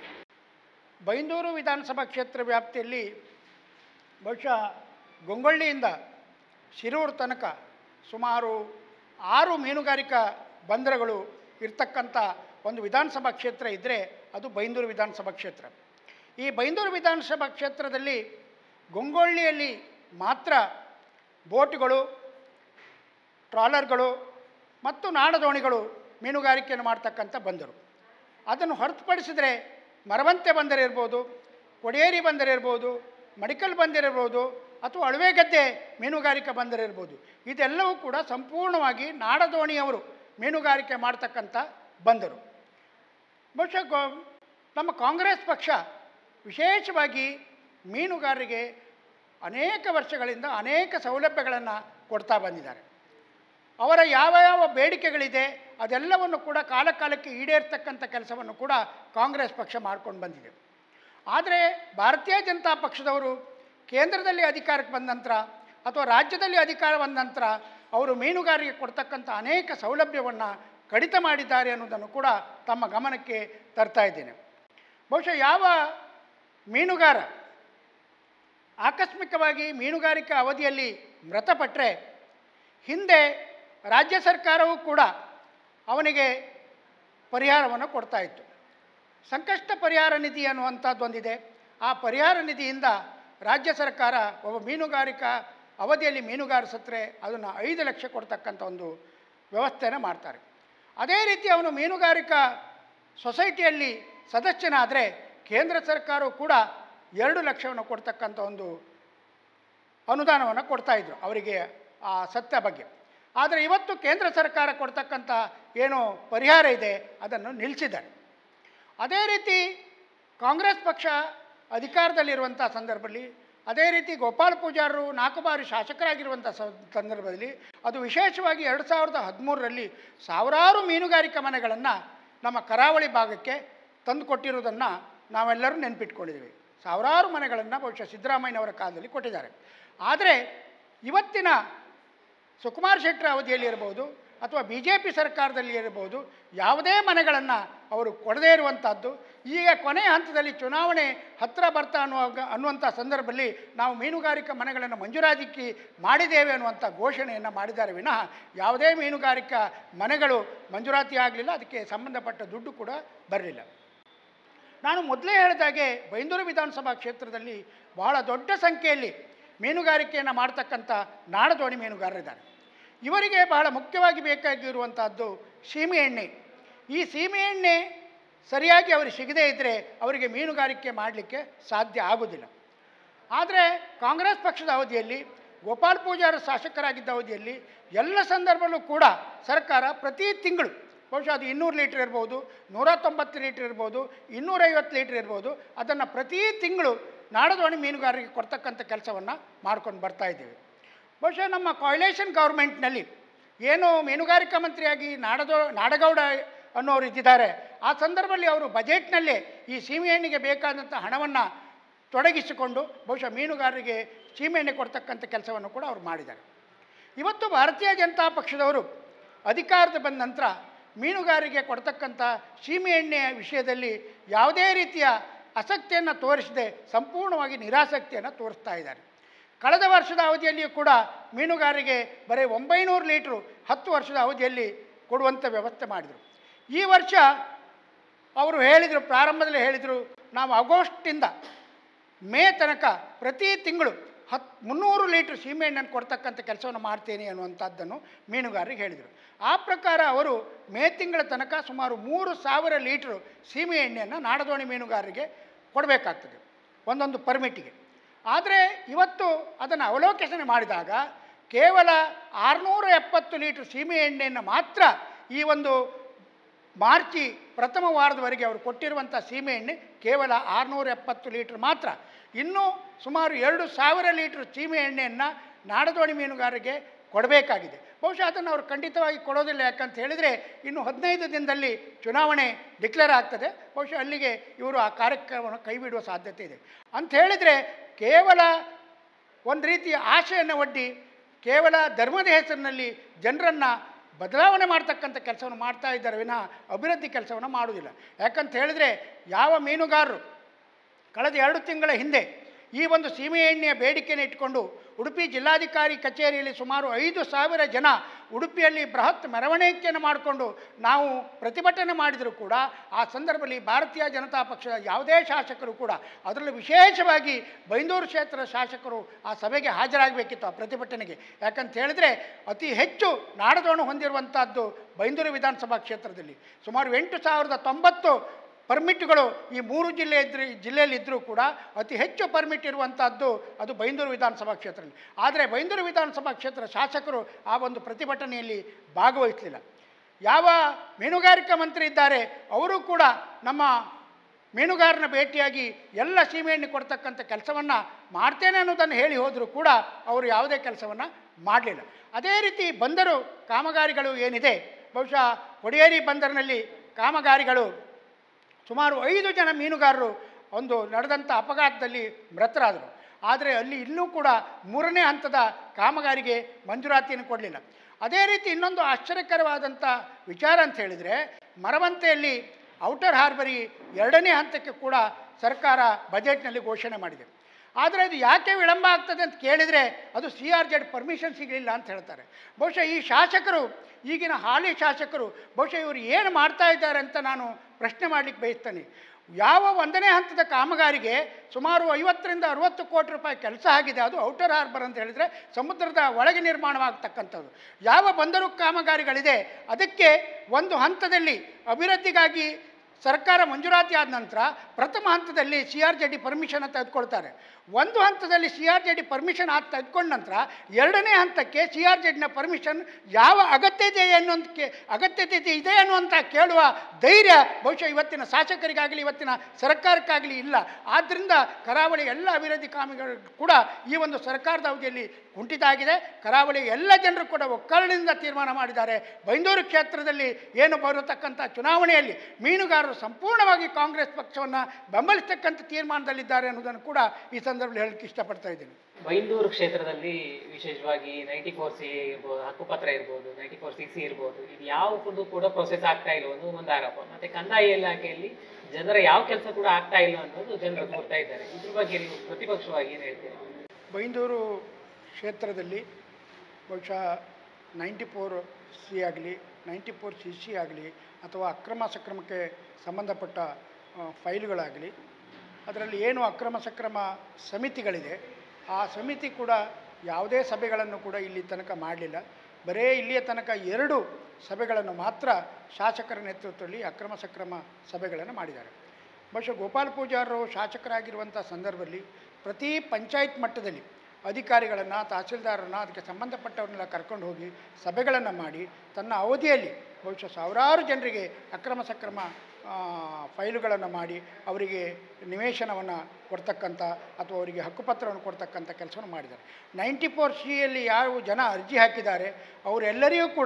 [SPEAKER 1] ಬೈಂದೂರು ವಿಧಾನಸಭಾ ಕ್ಷೇತ್ರ ವ್ಯಾಪ್ತಿಯಲ್ಲಿ ಬಹುಶಃ ಗೊಂಗೊಳ್ಳಿಯಿಂದ ಶಿರೂರು ತನಕ ಸುಮಾರು ಆರು ಮೀನುಗಾರಿಕಾ ಬಂದರುಗಳು ಇರ್ತಕ್ಕಂಥ ಒಂದು ವಿಧಾನಸಭಾ ಕ್ಷೇತ್ರ ಇದ್ದರೆ ಅದು ಬೈಂದೂರು ವಿಧಾನಸಭಾ ಕ್ಷೇತ್ರ ಈ ಬೈಂದೂರು ವಿಧಾನಸಭಾ ಕ್ಷೇತ್ರದಲ್ಲಿ ಗೊಂಗೊಳ್ಳಿಯಲ್ಲಿ ಮಾತ್ರ ಬೋಟ್ಗಳು ಟ್ರಾಲರ್ಗಳು ಮತ್ತು ನಾಡದೋಣಿಗಳು ಮೀನುಗಾರಿಕೆಯನ್ನು ಮಾಡ್ತಕ್ಕಂಥ ಬಂದರು ಅದನ್ನು ಹೊರತುಪಡಿಸಿದರೆ ಮರವಂತೆ ಬಂದರಿರ್ಬೋದು ಕೊಡಿಯೇರಿ ಬಂದರಿರ್ಬೋದು ಮಡಿಕಲ್ ಬಂದರಿರ್ಬೋದು ಅಥವಾ ಅಳವೆಗದ್ದೆ ಮೀನುಗಾರಿಕೆ ಬಂದರಿರ್ಬೋದು ಇದೆಲ್ಲವೂ ಕೂಡ ಸಂಪೂರ್ಣವಾಗಿ ನಾಡದೋಣಿಯವರು ಮೀನುಗಾರಿಕೆ ಮಾಡ್ತಕ್ಕಂಥ ಬಂದರು ಬಹುಶಃ ಗೋ ನಮ್ಮ ಕಾಂಗ್ರೆಸ್ ಪಕ್ಷ ವಿಶೇಷವಾಗಿ ಮೀನುಗಾರರಿಗೆ ಅನೇಕ ವರ್ಷಗಳಿಂದ ಅನೇಕ ಸೌಲಭ್ಯಗಳನ್ನು ಕೊಡ್ತಾ ಬಂದಿದ್ದಾರೆ ಅವರ ಯಾವ ಯಾವ ಬೇಡಿಕೆಗಳಿದೆ ಅದೆಲ್ಲವನ್ನು ಕೂಡ ಕಾಲ ಕಾಲಕ್ಕೆ ಈಡೇರ್ತಕ್ಕಂಥ ಕೆಲಸವನ್ನು ಕೂಡ ಕಾಂಗ್ರೆಸ್ ಪಕ್ಷ ಮಾಡ್ಕೊಂಡು ಬಂದಿದೆ ಆದರೆ ಭಾರತೀಯ ಜನತಾ ಪಕ್ಷದವರು ಕೇಂದ್ರದಲ್ಲಿ ಅಧಿಕಾರಕ್ಕೆ ಬಂದ ನಂತರ ಅಥವಾ ರಾಜ್ಯದಲ್ಲಿ ಅಧಿಕಾರ ಬಂದ ನಂತರ ಅವರು ಮೀನುಗಾರಿಕೆ ಕೊಡ್ತಕ್ಕಂಥ ಅನೇಕ ಸೌಲಭ್ಯವನ್ನು ಕಡಿತ ಮಾಡಿದ್ದಾರೆ ಅನ್ನೋದನ್ನು ಕೂಡ ತಮ್ಮ ಗಮನಕ್ಕೆ ತರ್ತಾ ಇದ್ದೇನೆ ಬಹುಶಃ ಯಾವ ಮೀನುಗಾರ ಆಕಸ್ಮಿಕವಾಗಿ ಮೀನುಗಾರಿಕಾ ಅವಧಿಯಲ್ಲಿ ಮೃತಪಟ್ಟರೆ ಹಿಂದೆ ರಾಜ್ಯ ಸರ್ಕಾರವೂ ಕೂಡ ಅವನಿಗೆ ಪರಿಹಾರವನ್ನು ಕೊಡ್ತಾ ಇತ್ತು ಸಂಕಷ್ಟ ಪರಿಹಾರ ನಿಧಿ ಅನ್ನುವಂಥದ್ದು ಒಂದಿದೆ ಆ ಪರಿಹಾರ ನಿಧಿಯಿಂದ ರಾಜ್ಯ ಸರ್ಕಾರ ಒಬ್ಬ ಮೀನುಗಾರಿಕಾ ಅವಧಿಯಲ್ಲಿ ಮೀನುಗಾರ ಸತ್ತರೆ ಅದನ್ನು ಐದು ಲಕ್ಷ ಕೊಡ್ತಕ್ಕಂಥ ಒಂದು ವ್ಯವಸ್ಥೆನ ಮಾಡ್ತಾರೆ ಅದೇ ರೀತಿ ಅವನು ಮೀನುಗಾರಿಕಾ ಸೊಸೈಟಿಯಲ್ಲಿ ಸದಸ್ಯನಾದರೆ ಕೇಂದ್ರ ಸರ್ಕಾರವು ಕೂಡ ಎರಡು ಲಕ್ಷವನ್ನು ಕೊಡ್ತಕ್ಕಂಥ ಒಂದು ಅನುದಾನವನ್ನು ಕೊಡ್ತಾ ಇದ್ರು ಅವರಿಗೆ ಆ ಸತ್ಯ ಬಗ್ಗೆ ಆದರೆ ಇವತ್ತು ಕೇಂದ್ರ ಸರ್ಕಾರ ಕೊಡ್ತಕ್ಕಂಥ ಏನು ಪರಿಹಾರ ಇದೆ ಅದನ್ನು ನಿಲ್ಲಿಸಿದ್ದಾರೆ ಅದೇ ರೀತಿ ಕಾಂಗ್ರೆಸ್ ಪಕ್ಷ ಅಧಿಕಾರದಲ್ಲಿರುವಂಥ ಸಂದರ್ಭದಲ್ಲಿ ಅದೇ ರೀತಿ ಗೋಪಾಲ್ ಪೂಜಾರರು ನಾಲ್ಕು ಬಾರಿ ಶಾಸಕರಾಗಿರುವಂಥ ಸ- ಸಂದರ್ಭದಲ್ಲಿ ಅದು ವಿಶೇಷವಾಗಿ ಎರಡು ಸಾವಿರದ ಹದಿಮೂರರಲ್ಲಿ ಸಾವಿರಾರು ಮೀನುಗಾರಿಕಾ ಮನೆಗಳನ್ನು ನಮ್ಮ ಕರಾವಳಿ ಭಾಗಕ್ಕೆ ತಂದು ಕೊಟ್ಟಿರುವುದನ್ನು ನಾವೆಲ್ಲರೂ ನೆನ್ಪಿಟ್ಕೊಂಡಿದ್ದೀವಿ ಸಾವಿರಾರು ಮನೆಗಳನ್ನು ಬಹುಶಃ ಸಿದ್ದರಾಮಯ್ಯನವರ ಕಾಲದಲ್ಲಿ ಕೊಟ್ಟಿದ್ದಾರೆ ಆದರೆ ಇವತ್ತಿನ ಸುಕುಮಾರ್ ಶೆಟ್ಟರ್ ಅವಧಿಯಲ್ಲಿ ಇರಬಹುದು ಅಥವಾ ಬಿ ಜೆ ಪಿ ಸರ್ಕಾರದಲ್ಲಿ ಇರಬಹುದು ಯಾವುದೇ ಮನೆಗಳನ್ನು ಅವರು ಕೊಡದೇ ಇರುವಂಥದ್ದು ಈಗ ಕೊನೆಯ ಹಂತದಲ್ಲಿ ಚುನಾವಣೆ ಹತ್ತಿರ ಬರ್ತಾ ಅನ್ನುವಾಗ ಅನ್ನುವಂಥ ಸಂದರ್ಭದಲ್ಲಿ ನಾವು ಮೀನುಗಾರಿಕಾ ಮನೆಗಳನ್ನು ಮಂಜೂರಾತಿಕ್ಕೆ ಮಾಡಿದ್ದೇವೆ ಅನ್ನುವಂಥ ಘೋಷಣೆಯನ್ನು ಮಾಡಿದ್ದಾರೆ ವಿನಃ ಯಾವುದೇ ಮೀನುಗಾರಿಕಾ ಮನೆಗಳು ಮಂಜೂರಾತಿ ಆಗಲಿಲ್ಲ ಅದಕ್ಕೆ ಸಂಬಂಧಪಟ್ಟ ದುಡ್ಡು ಕೂಡ ಬರಲಿಲ್ಲ ನಾನು ಮೊದಲೇ ಹೇಳಿದಾಗೆ ಬೈಂದೂರು ವಿಧಾನಸಭಾ ಕ್ಷೇತ್ರದಲ್ಲಿ ಬಹಳ ದೊಡ್ಡ ಸಂಖ್ಯೆಯಲ್ಲಿ ಮೀನುಗಾರಿಕೆಯನ್ನು ಮಾಡ್ತಕ್ಕಂಥ ನಾಡದೋಣಿ ಮೀನುಗಾರರಿದ್ದಾರೆ ಇವರಿಗೆ ಬಹಳ ಮುಖ್ಯವಾಗಿ ಬೇಕಾಗಿರುವಂಥದ್ದು ಸೀಮೆ ಎಣ್ಣೆ ಈ ಸೀಮೆ ಎಣ್ಣೆ ಸರಿಯಾಗಿ ಅವರಿಗೆ ಸಿಗದೇ ಇದ್ದರೆ ಅವರಿಗೆ ಮೀನುಗಾರಿಕೆ ಮಾಡಲಿಕ್ಕೆ ಸಾಧ್ಯ ಆಗೋದಿಲ್ಲ ಆದರೆ ಕಾಂಗ್ರೆಸ್ ಪಕ್ಷದ ಅವಧಿಯಲ್ಲಿ ಗೋಪಾಲ್ ಪೂಜಾರ ಶಾಸಕರಾಗಿದ್ದ ಅವಧಿಯಲ್ಲಿ ಎಲ್ಲ ಸಂದರ್ಭದಲ್ಲೂ ಕೂಡ ಸರ್ಕಾರ ಪ್ರತಿ ತಿಂಗಳು ಬಹುಶಃ ಅದು ಇನ್ನೂರು ಲೀಟ್ರ್ ಇರ್ಬೋದು ನೂರ ತೊಂಬತ್ತು ಲೀಟ್ರ್ ಇರ್ಬೋದು ಇನ್ನೂರೈವತ್ತು ಲೀಟ್ರ್ ಇರ್ಬೋದು ಅದನ್ನು ಪ್ರತಿ ತಿಂಗಳು ನಾಡದೋಣಿ ಮೀನುಗಾರರಿಗೆ ಕೊಡ್ತಕ್ಕಂಥ ಕೆಲಸವನ್ನು ಮಾಡ್ಕೊಂಡು ಬರ್ತಾ ಇದ್ದೀವಿ ಬಹುಶಃ ನಮ್ಮ ಕಾಯ್ಲೇಷನ್ ಗೌರ್ಮೆಂಟ್ನಲ್ಲಿ ಏನು ಮೀನುಗಾರಿಕಾ ಮಂತ್ರಿಯಾಗಿ ನಾಡದೋ ನಾಡಗೌಡ ಅನ್ನೋರು ಇದ್ದಿದ್ದಾರೆ ಆ ಸಂದರ್ಭದಲ್ಲಿ ಅವರು ಬಜೆಟ್ನಲ್ಲೇ ಈ ಸೀಮೆಎಣ್ಣೆಗೆ ಬೇಕಾದಂಥ ಹಣವನ್ನು ತೊಡಗಿಸಿಕೊಂಡು ಬಹುಶಃ ಮೀನುಗಾರರಿಗೆ ಸೀಮೆಎಣ್ಣೆ ಕೊಡ್ತಕ್ಕಂಥ ಕೆಲಸವನ್ನು ಕೂಡ ಅವರು ಮಾಡಿದ್ದಾರೆ ಇವತ್ತು ಭಾರತೀಯ ಜನತಾ ಪಕ್ಷದವರು ಅಧಿಕಾರದ ಬಂದ ನಂತರ ಮೀನುಗಾರಿಗೆ ಕೊಡ್ತಕ್ಕಂಥ ಸೀಮೆ ಎಣ್ಣೆಯ ವಿಷಯದಲ್ಲಿ ಯಾವುದೇ ರೀತಿಯ ಆಸಕ್ತಿಯನ್ನು ತೋರಿಸದೆ ಸಂಪೂರ್ಣವಾಗಿ ನಿರಾಸಕ್ತಿಯನ್ನು ತೋರಿಸ್ತಾ ಇದ್ದಾರೆ ಕಳೆದ ವರ್ಷದ ಅವಧಿಯಲ್ಲಿಯೂ ಕೂಡ ಮೀನುಗಾರಿಗೆ ಬರೀ ಒಂಬೈನೂರು ಲೀಟ್ರು ಹತ್ತು ವರ್ಷದ ಅವಧಿಯಲ್ಲಿ ಕೊಡುವಂಥ ವ್ಯವಸ್ಥೆ ಮಾಡಿದರು ಈ ವರ್ಷ ಅವರು ಹೇಳಿದರು ಪ್ರಾರಂಭದಲ್ಲಿ ಹೇಳಿದರು ನಾವು ಆಗಸ್ಟಿಂದ ಮೇ ತನಕ ಪ್ರತಿ ತಿಂಗಳು ಹತ್ ಮುನ್ನೂರು ಲೀಟ್ರ್ ಸೀಮೆಎಣ್ಣೆಯನ್ನು ಕೊಡ್ತಕ್ಕಂಥ ಕೆಲಸವನ್ನು ಮಾಡ್ತೇನೆ ಅನ್ನುವಂಥದ್ದನ್ನು ಮೀನುಗಾರರಿಗೆ ಹೇಳಿದರು ಆ ಪ್ರಕಾರ ಅವರು ಮೇ ತಿಂಗಳ ತನಕ ಸುಮಾರು ಮೂರು ಸಾವಿರ ಲೀಟ್ರು ಸೀಮೆ ಎಣ್ಣೆಯನ್ನು ನಾಡದೋಣಿ ಮೀನುಗಾರರಿಗೆ ಕೊಡಬೇಕಾಗ್ತದೆ ಒಂದೊಂದು ಪರ್ಮಿಟಿಗೆ ಆದರೆ ಇವತ್ತು ಅದನ್ನು ಅವಲೋಕನೆ ಮಾಡಿದಾಗ ಕೇವಲ ಆರುನೂರ ಎಪ್ಪತ್ತು ಲೀಟ್ರ್ ಸೀಮೆ ಎಣ್ಣೆಯನ್ನು ಮಾತ್ರ ಈ ಒಂದು ಮಾರ್ಚಿ ಪ್ರಥಮ ವಾರದವರೆಗೆ ಅವರು ಕೊಟ್ಟಿರುವಂಥ ಸೀಮೆ ಎಣ್ಣೆ ಕೇವಲ ಆರುನೂರ ಎಪ್ಪತ್ತು ಲೀಟ್ರ್ ಮಾತ್ರ ಇನ್ನೂ ಸುಮಾರು ಎರಡು ಸಾವಿರ ಲೀಟ್ರ್ ಸೀಮೆ ಎಣ್ಣೆಯನ್ನು ನಾಡದೋಣಿ ಮೀನುಗಾರರಿಗೆ ಕೊಡಬೇಕಾಗಿದೆ ಬಹುಶಃ ಅದನ್ನು ಅವರು ಖಂಡಿತವಾಗಿ ಕೊಡೋದಿಲ್ಲ ಯಾಕಂತ ಹೇಳಿದರೆ ಇನ್ನು ಹದಿನೈದು ದಿನದಲ್ಲಿ ಚುನಾವಣೆ ಡಿಕ್ಲೇರ್ ಆಗ್ತದೆ ಬಹುಶಃ ಅಲ್ಲಿಗೆ ಇವರು ಆ ಕಾರ್ಯಕ್ರಮವನ್ನು ಕೈಬಿಡುವ ಸಾಧ್ಯತೆ ಇದೆ ಅಂತ ಹೇಳಿದರೆ ಕೇವಲ ಒಂದು ರೀತಿಯ ಆಶೆಯನ್ನು ಒಡ್ಡಿ ಕೇವಲ ಧರ್ಮದ ಹೆಸರಿನಲ್ಲಿ ಜನರನ್ನು ಬದಲಾವಣೆ ಮಾಡ್ತಕ್ಕಂಥ ಕೆಲಸವನ್ನು ಮಾಡ್ತಾ ಇದ್ದಾರೆ ವಿನಃ ಅಭಿವೃದ್ಧಿ ಕೆಲಸವನ್ನು ಮಾಡುವುದಿಲ್ಲ ಯಾಕಂತ ಹೇಳಿದರೆ ಯಾವ ಮೀನುಗಾರರು ಕಳೆದ ಎರಡು ತಿಂಗಳ ಹಿಂದೆ ಈ ಒಂದು ಸೀಮೆ ಎಣ್ಣೆಯ ಬೇಡಿಕೆಯನ್ನು ಇಟ್ಟುಕೊಂಡು ಉಡುಪಿ ಜಿಲ್ಲಾಧಿಕಾರಿ ಕಚೇರಿಯಲ್ಲಿ ಸುಮಾರು ಐದು ಸಾವಿರ ಜನ ಉಡುಪಿಯಲ್ಲಿ ಬೃಹತ್ ಮೆರವಣಿಗೆಯನ್ನು ಮಾಡಿಕೊಂಡು ನಾವು ಪ್ರತಿಭಟನೆ ಮಾಡಿದರೂ ಕೂಡ ಆ ಸಂದರ್ಭದಲ್ಲಿ ಭಾರತೀಯ ಜನತಾ ಪಕ್ಷದ ಯಾವುದೇ ಶಾಸಕರು ಕೂಡ ಅದರಲ್ಲೂ ವಿಶೇಷವಾಗಿ ಬೈಂದೂರು ಕ್ಷೇತ್ರದ ಶಾಸಕರು ಆ ಸಭೆಗೆ ಹಾಜರಾಗಬೇಕಿತ್ತು ಆ ಪ್ರತಿಭಟನೆಗೆ ಯಾಕಂತ ಹೇಳಿದರೆ ಅತಿ ಹೆಚ್ಚು ನಾಡದೋಣ ಹೊಂದಿರುವಂಥದ್ದು ಬೈಂದೂರು ವಿಧಾನಸಭಾ ಕ್ಷೇತ್ರದಲ್ಲಿ ಸುಮಾರು ಎಂಟು ಸಾವಿರದ ತೊಂಬತ್ತು ಪರ್ಮಿಟ್ಗಳು ಈ ಮೂರು ಜಿಲ್ಲೆ ಇದ್ರೆ ಜಿಲ್ಲೆಯಲ್ಲಿ ಇದ್ದರೂ ಕೂಡ ಅತಿ ಹೆಚ್ಚು ಪರ್ಮಿಟ್ ಇರುವಂಥದ್ದು ಅದು ಬೈಂದೂರು ವಿಧಾನಸಭಾ ಕ್ಷೇತ್ರದಲ್ಲಿ ಆದರೆ ಬೈಂದೂರು ವಿಧಾನಸಭಾ ಕ್ಷೇತ್ರ ಶಾಸಕರು ಆ ಒಂದು ಪ್ರತಿಭಟನೆಯಲ್ಲಿ ಭಾಗವಹಿಸಲಿಲ್ಲ ಯಾವ ಮೀನುಗಾರಿಕಾ ಮಂತ್ರಿ ಇದ್ದಾರೆ ಅವರು ಕೂಡ ನಮ್ಮ ಮೀನುಗಾರನ ಭೇಟಿಯಾಗಿ ಎಲ್ಲ ಸೀಮೆಎಣ್ಣೆ ಕೊಡ್ತಕ್ಕಂಥ ಕೆಲಸವನ್ನು ಮಾಡ್ತೇನೆ ಅನ್ನೋದನ್ನು ಹೇಳಿ ಹೋದರೂ ಕೂಡ ಅವರು ಯಾವುದೇ ಕೆಲಸವನ್ನು ಮಾಡಲಿಲ್ಲ ಅದೇ ರೀತಿ ಬಂದರು ಕಾಮಗಾರಿಗಳು ಏನಿದೆ ಬಹುಶಃ ಒಡಿಯೇರಿ ಬಂದರಿನಲ್ಲಿ ಕಾಮಗಾರಿಗಳು ಸುಮಾರು ಐದು ಜನ ಮೀನುಗಾರರು ಒಂದು ನಡೆದಂಥ ಅಪಘಾತದಲ್ಲಿ ಮೃತರಾದರು ಆದರೆ ಅಲ್ಲಿ ಇನ್ನೂ ಕೂಡ ಮೂರನೇ ಹಂತದ ಕಾಮಗಾರಿಗೆ ಮಂಜೂರಾತಿಯನ್ನು ಕೊಡಲಿಲ್ಲ ಅದೇ ರೀತಿ ಇನ್ನೊಂದು ಆಶ್ಚರ್ಯಕರವಾದಂಥ ವಿಚಾರ ಅಂತ ಹೇಳಿದರೆ ಮರವಂತೆಯಲ್ಲಿ ಔಟರ್ ಹಾರ್ಬರಿ ಎರಡನೇ ಹಂತಕ್ಕೆ ಕೂಡ ಸರ್ಕಾರ ಬಜೆಟ್ನಲ್ಲಿ ಘೋಷಣೆ ಮಾಡಿದೆ ಆದರೆ ಅದು ಯಾಕೆ ವಿಳಂಬ ಆಗ್ತದೆ ಅಂತ ಕೇಳಿದರೆ ಅದು ಸಿ ಆರ್ ಜೆಡ್ ಪರ್ಮಿಷನ್ ಸಿಗಲಿಲ್ಲ ಅಂತ ಹೇಳ್ತಾರೆ ಬಹುಶಃ ಈ ಶಾಸಕರು ಈಗಿನ ಹಾಲಿ ಶಾಸಕರು ಬಹುಶಃ ಇವರು ಏನು ಮಾಡ್ತಾ ಇದ್ದಾರೆ ಅಂತ ನಾನು ಪ್ರಶ್ನೆ ಮಾಡಲಿಕ್ಕೆ ಬಯಸ್ತೇನೆ ಯಾವ ಒಂದನೇ ಹಂತದ ಕಾಮಗಾರಿಗೆ ಸುಮಾರು ಐವತ್ತರಿಂದ ಅರುವತ್ತು ಕೋಟಿ ರೂಪಾಯಿ ಕೆಲಸ ಆಗಿದೆ ಅದು ಔಟರ್ ಹಾರ್ಬರ್ ಅಂತ ಹೇಳಿದರೆ ಸಮುದ್ರದ ಒಳಗೆ ನಿರ್ಮಾಣವಾಗ್ತಕ್ಕಂಥದ್ದು ಯಾವ ಬಂದರು ಕಾಮಗಾರಿಗಳಿದೆ ಅದಕ್ಕೆ ಒಂದು ಹಂತದಲ್ಲಿ ಅಭಿವೃದ್ಧಿಗಾಗಿ ಸರ್ಕಾರ ಮಂಜೂರಾತಿ ಆದ ನಂತರ ಪ್ರಥಮ ಹಂತದಲ್ಲಿ C R J D permission ತೆಗೆದುಕೊಳ್ತಾರೆ ಒಂದು ಹಂತದಲ್ಲಿ C R J D permission ಆದ ತೆಗೆದುಕೊಂಡ ನಂತರ ಎರಡನೇ ಹಂತಕ್ಕೆ ಸಿ ಆರ್ ಜೆಡ್ನ ಪರ್ಮಿಷನ್ ಯಾವ ಅಗತ್ಯತೆ ಅನ್ನೋದಕ್ಕೆ ಅಗತ್ಯತೆ ಇದೆ ಅನ್ನುವಂಥ ಕೇಳುವ ಧೈರ್ಯ ಬಹುಶಃ ಇವತ್ತಿನ ಶಾಸಕರಿಗಾಗಲಿ ಇವತ್ತಿನ ಸರ್ಕಾರಕ್ಕಾಗಲಿ ಇಲ್ಲ ಆದ್ದರಿಂದ ಕರಾವಳಿ ಎಲ್ಲ ಅಭಿವೃದ್ಧಿ ಕಾಮಗಾರಿ ಕೂಡ ಈ ಒಂದು ಸರ್ಕಾರದ ಅವಧಿಯಲ್ಲಿ ಕುಂಠಿತ ಆಗಿದೆ ಕರಾವಳಿ ಎಲ್ಲ ಜನರು ಕೂಡ ಒಕ್ಕಲಿನಿಂದ ತೀರ್ಮಾನ ಮಾಡಿದ್ದಾರೆ ಬೈಂದೂರು ಕ್ಷೇತ್ರದಲ್ಲಿ ಏನು ಬರತಕ್ಕಂಥ ಚುನಾವಣೆಯಲ್ಲಿ ಮೀನುಗಾರರು ಸಂಪೂರ್ಣವಾಗಿ ಕಾಂಗ್ರೆಸ್ ಪಕ್ಷವನ್ನು ಬೆಂಬಲಿಸ್ತಕ್ಕಂಥ ತೀರ್ಮಾನದಲ್ಲಿದ್ದಾರೆ ಅನ್ನೋದನ್ನು ಕೂಡ ಈ ಸಂದರ್ಭದಲ್ಲಿ ಹೇಳಕ್ಕೆ ಇಷ್ಟಪಡ್ತಾ ಇದ್ದೀನಿ
[SPEAKER 3] ಬೈಂದೂರು ಕ್ಷೇತ್ರದಲ್ಲಿ ವಿಶೇಷವಾಗಿ ನೈಂಟಿ ಫೋರ್ ಸಿ ಇರ್ಬೋದು ಹಕ್ಕುಪತ್ರ ಇರ್ಬೋದು ನೈಂಟಿ ಫೋರ್ ಸಿ ಸಿ ಇರ್ಬೋದು ಇದು ಯಾವುದೂ ಕೂಡ ಪ್ರೊಸೆಸ್ ಆಗ್ತಾ ಇಲ್ಲ ಅನ್ನೋದು ಒಂದು ಆರೋಪ ಮತ್ತೆ ಕಂದಾಯ ಇಲಾಖೆಯಲ್ಲಿ ಜನರ ಯಾವ ಕೆಲಸ ಕೂಡ ಆಗ್ತಾ ಇಲ್ಲ ಅನ್ನೋದು ಜನರು ನೋಡ್ತಾ ಇದ್ದಾರೆ ಇದ್ರ ಬಗ್ಗೆ ನೀವು ಪ್ರತಿಪಕ್ಷವಾಗಿ ಏನು ಹೇಳ್ತೀರಾ
[SPEAKER 1] ಬೈಂದೂರು ಕ್ಷೇತ್ರದಲ್ಲಿ ಬಹುಶಃ ನೈಂಟಿ ಫೋರ್ ಸಿ ಆಗಲಿ ನೈಂಟಿ ಫೋರ್ ಸಿ ಸಿ ಆಗಲಿ ಅಥವಾ ಅಕ್ರಮ ಸಕ್ರಮಕ್ಕೆ ಸಂಬಂಧಪಟ್ಟ ಆ, ಫೈಲ್ಗಳಾಗಲಿ ಅದರಲ್ಲಿ ಏನು ಅಕ್ರಮ ಸಕ್ರಮ ಸಮಿತಿಗಳಿದೆ ಆ ಸಮಿತಿ ಕೂಡ ಯಾವುದೇ ಸಭೆಗಳನ್ನು ಕೂಡ ಇಲ್ಲಿ ತನಕ ಮಾಡಲಿಲ್ಲ ಬರೇ ಇಲ್ಲಿಯ ತನಕ ಎರಡು ಸಭೆಗಳನ್ನು ಮಾತ್ರ ಶಾಸಕರ ನೇತೃತ್ವದಲ್ಲಿ ಅಕ್ರಮ ಸಕ್ರಮ ಸಭೆಗಳನ್ನು ಮಾಡಿದ್ದಾರೆ ಬಹುಶಃ ಗೋಪಾಲ್ ಪೂಜಾರರು ಶಾಸಕರಾಗಿರುವಂಥ ಸಂದರ್ಭದಲ್ಲಿ ಪ್ರತಿ ಪಂಚಾಯತ್ ಮಟ್ಟದಲ್ಲಿ ಅಧಿಕಾರಿಗಳನ್ನು ತಹಸೀಲ್ದಾರರನ್ನ ಅದಕ್ಕೆ ಸಂಬಂಧಪಟ್ಟವ್ರನ್ನೆಲ್ಲ ಕರ್ಕೊಂಡು ಹೋಗಿ ಸಭೆಗಳನ್ನು ಮಾಡಿ ತನ್ನ ಅವಧಿಯಲ್ಲಿ ಬಹುಶಃ ಸಾವಿರಾರು ಜನರಿಗೆ ಅಕ್ರಮ ಸಕ್ರಮ ಆ, ಫೈಲುಗಳನ್ನು ಮಾಡಿ ಅವರಿಗೆ ನಿವೇಶನವನ್ನು ಕೊಡ್ತಕ್ಕಂಥ ಅಥವಾ ಅವರಿಗೆ ಹಕ್ಕುಪತ್ರವನ್ನು ಕೊಡ್ತಕ್ಕಂಥ ಕೆಲಸವನ್ನು ಮಾಡಿದ್ದಾರೆ ನೈಂಟಿ ಫೋರ್ ಸಿಯಲ್ಲಿ ಯಾವ ಜನ ಅರ್ಜಿ ಹಾಕಿದ್ದಾರೆ ಅವರೆಲ್ಲರಿಗೂ ಕೂಡ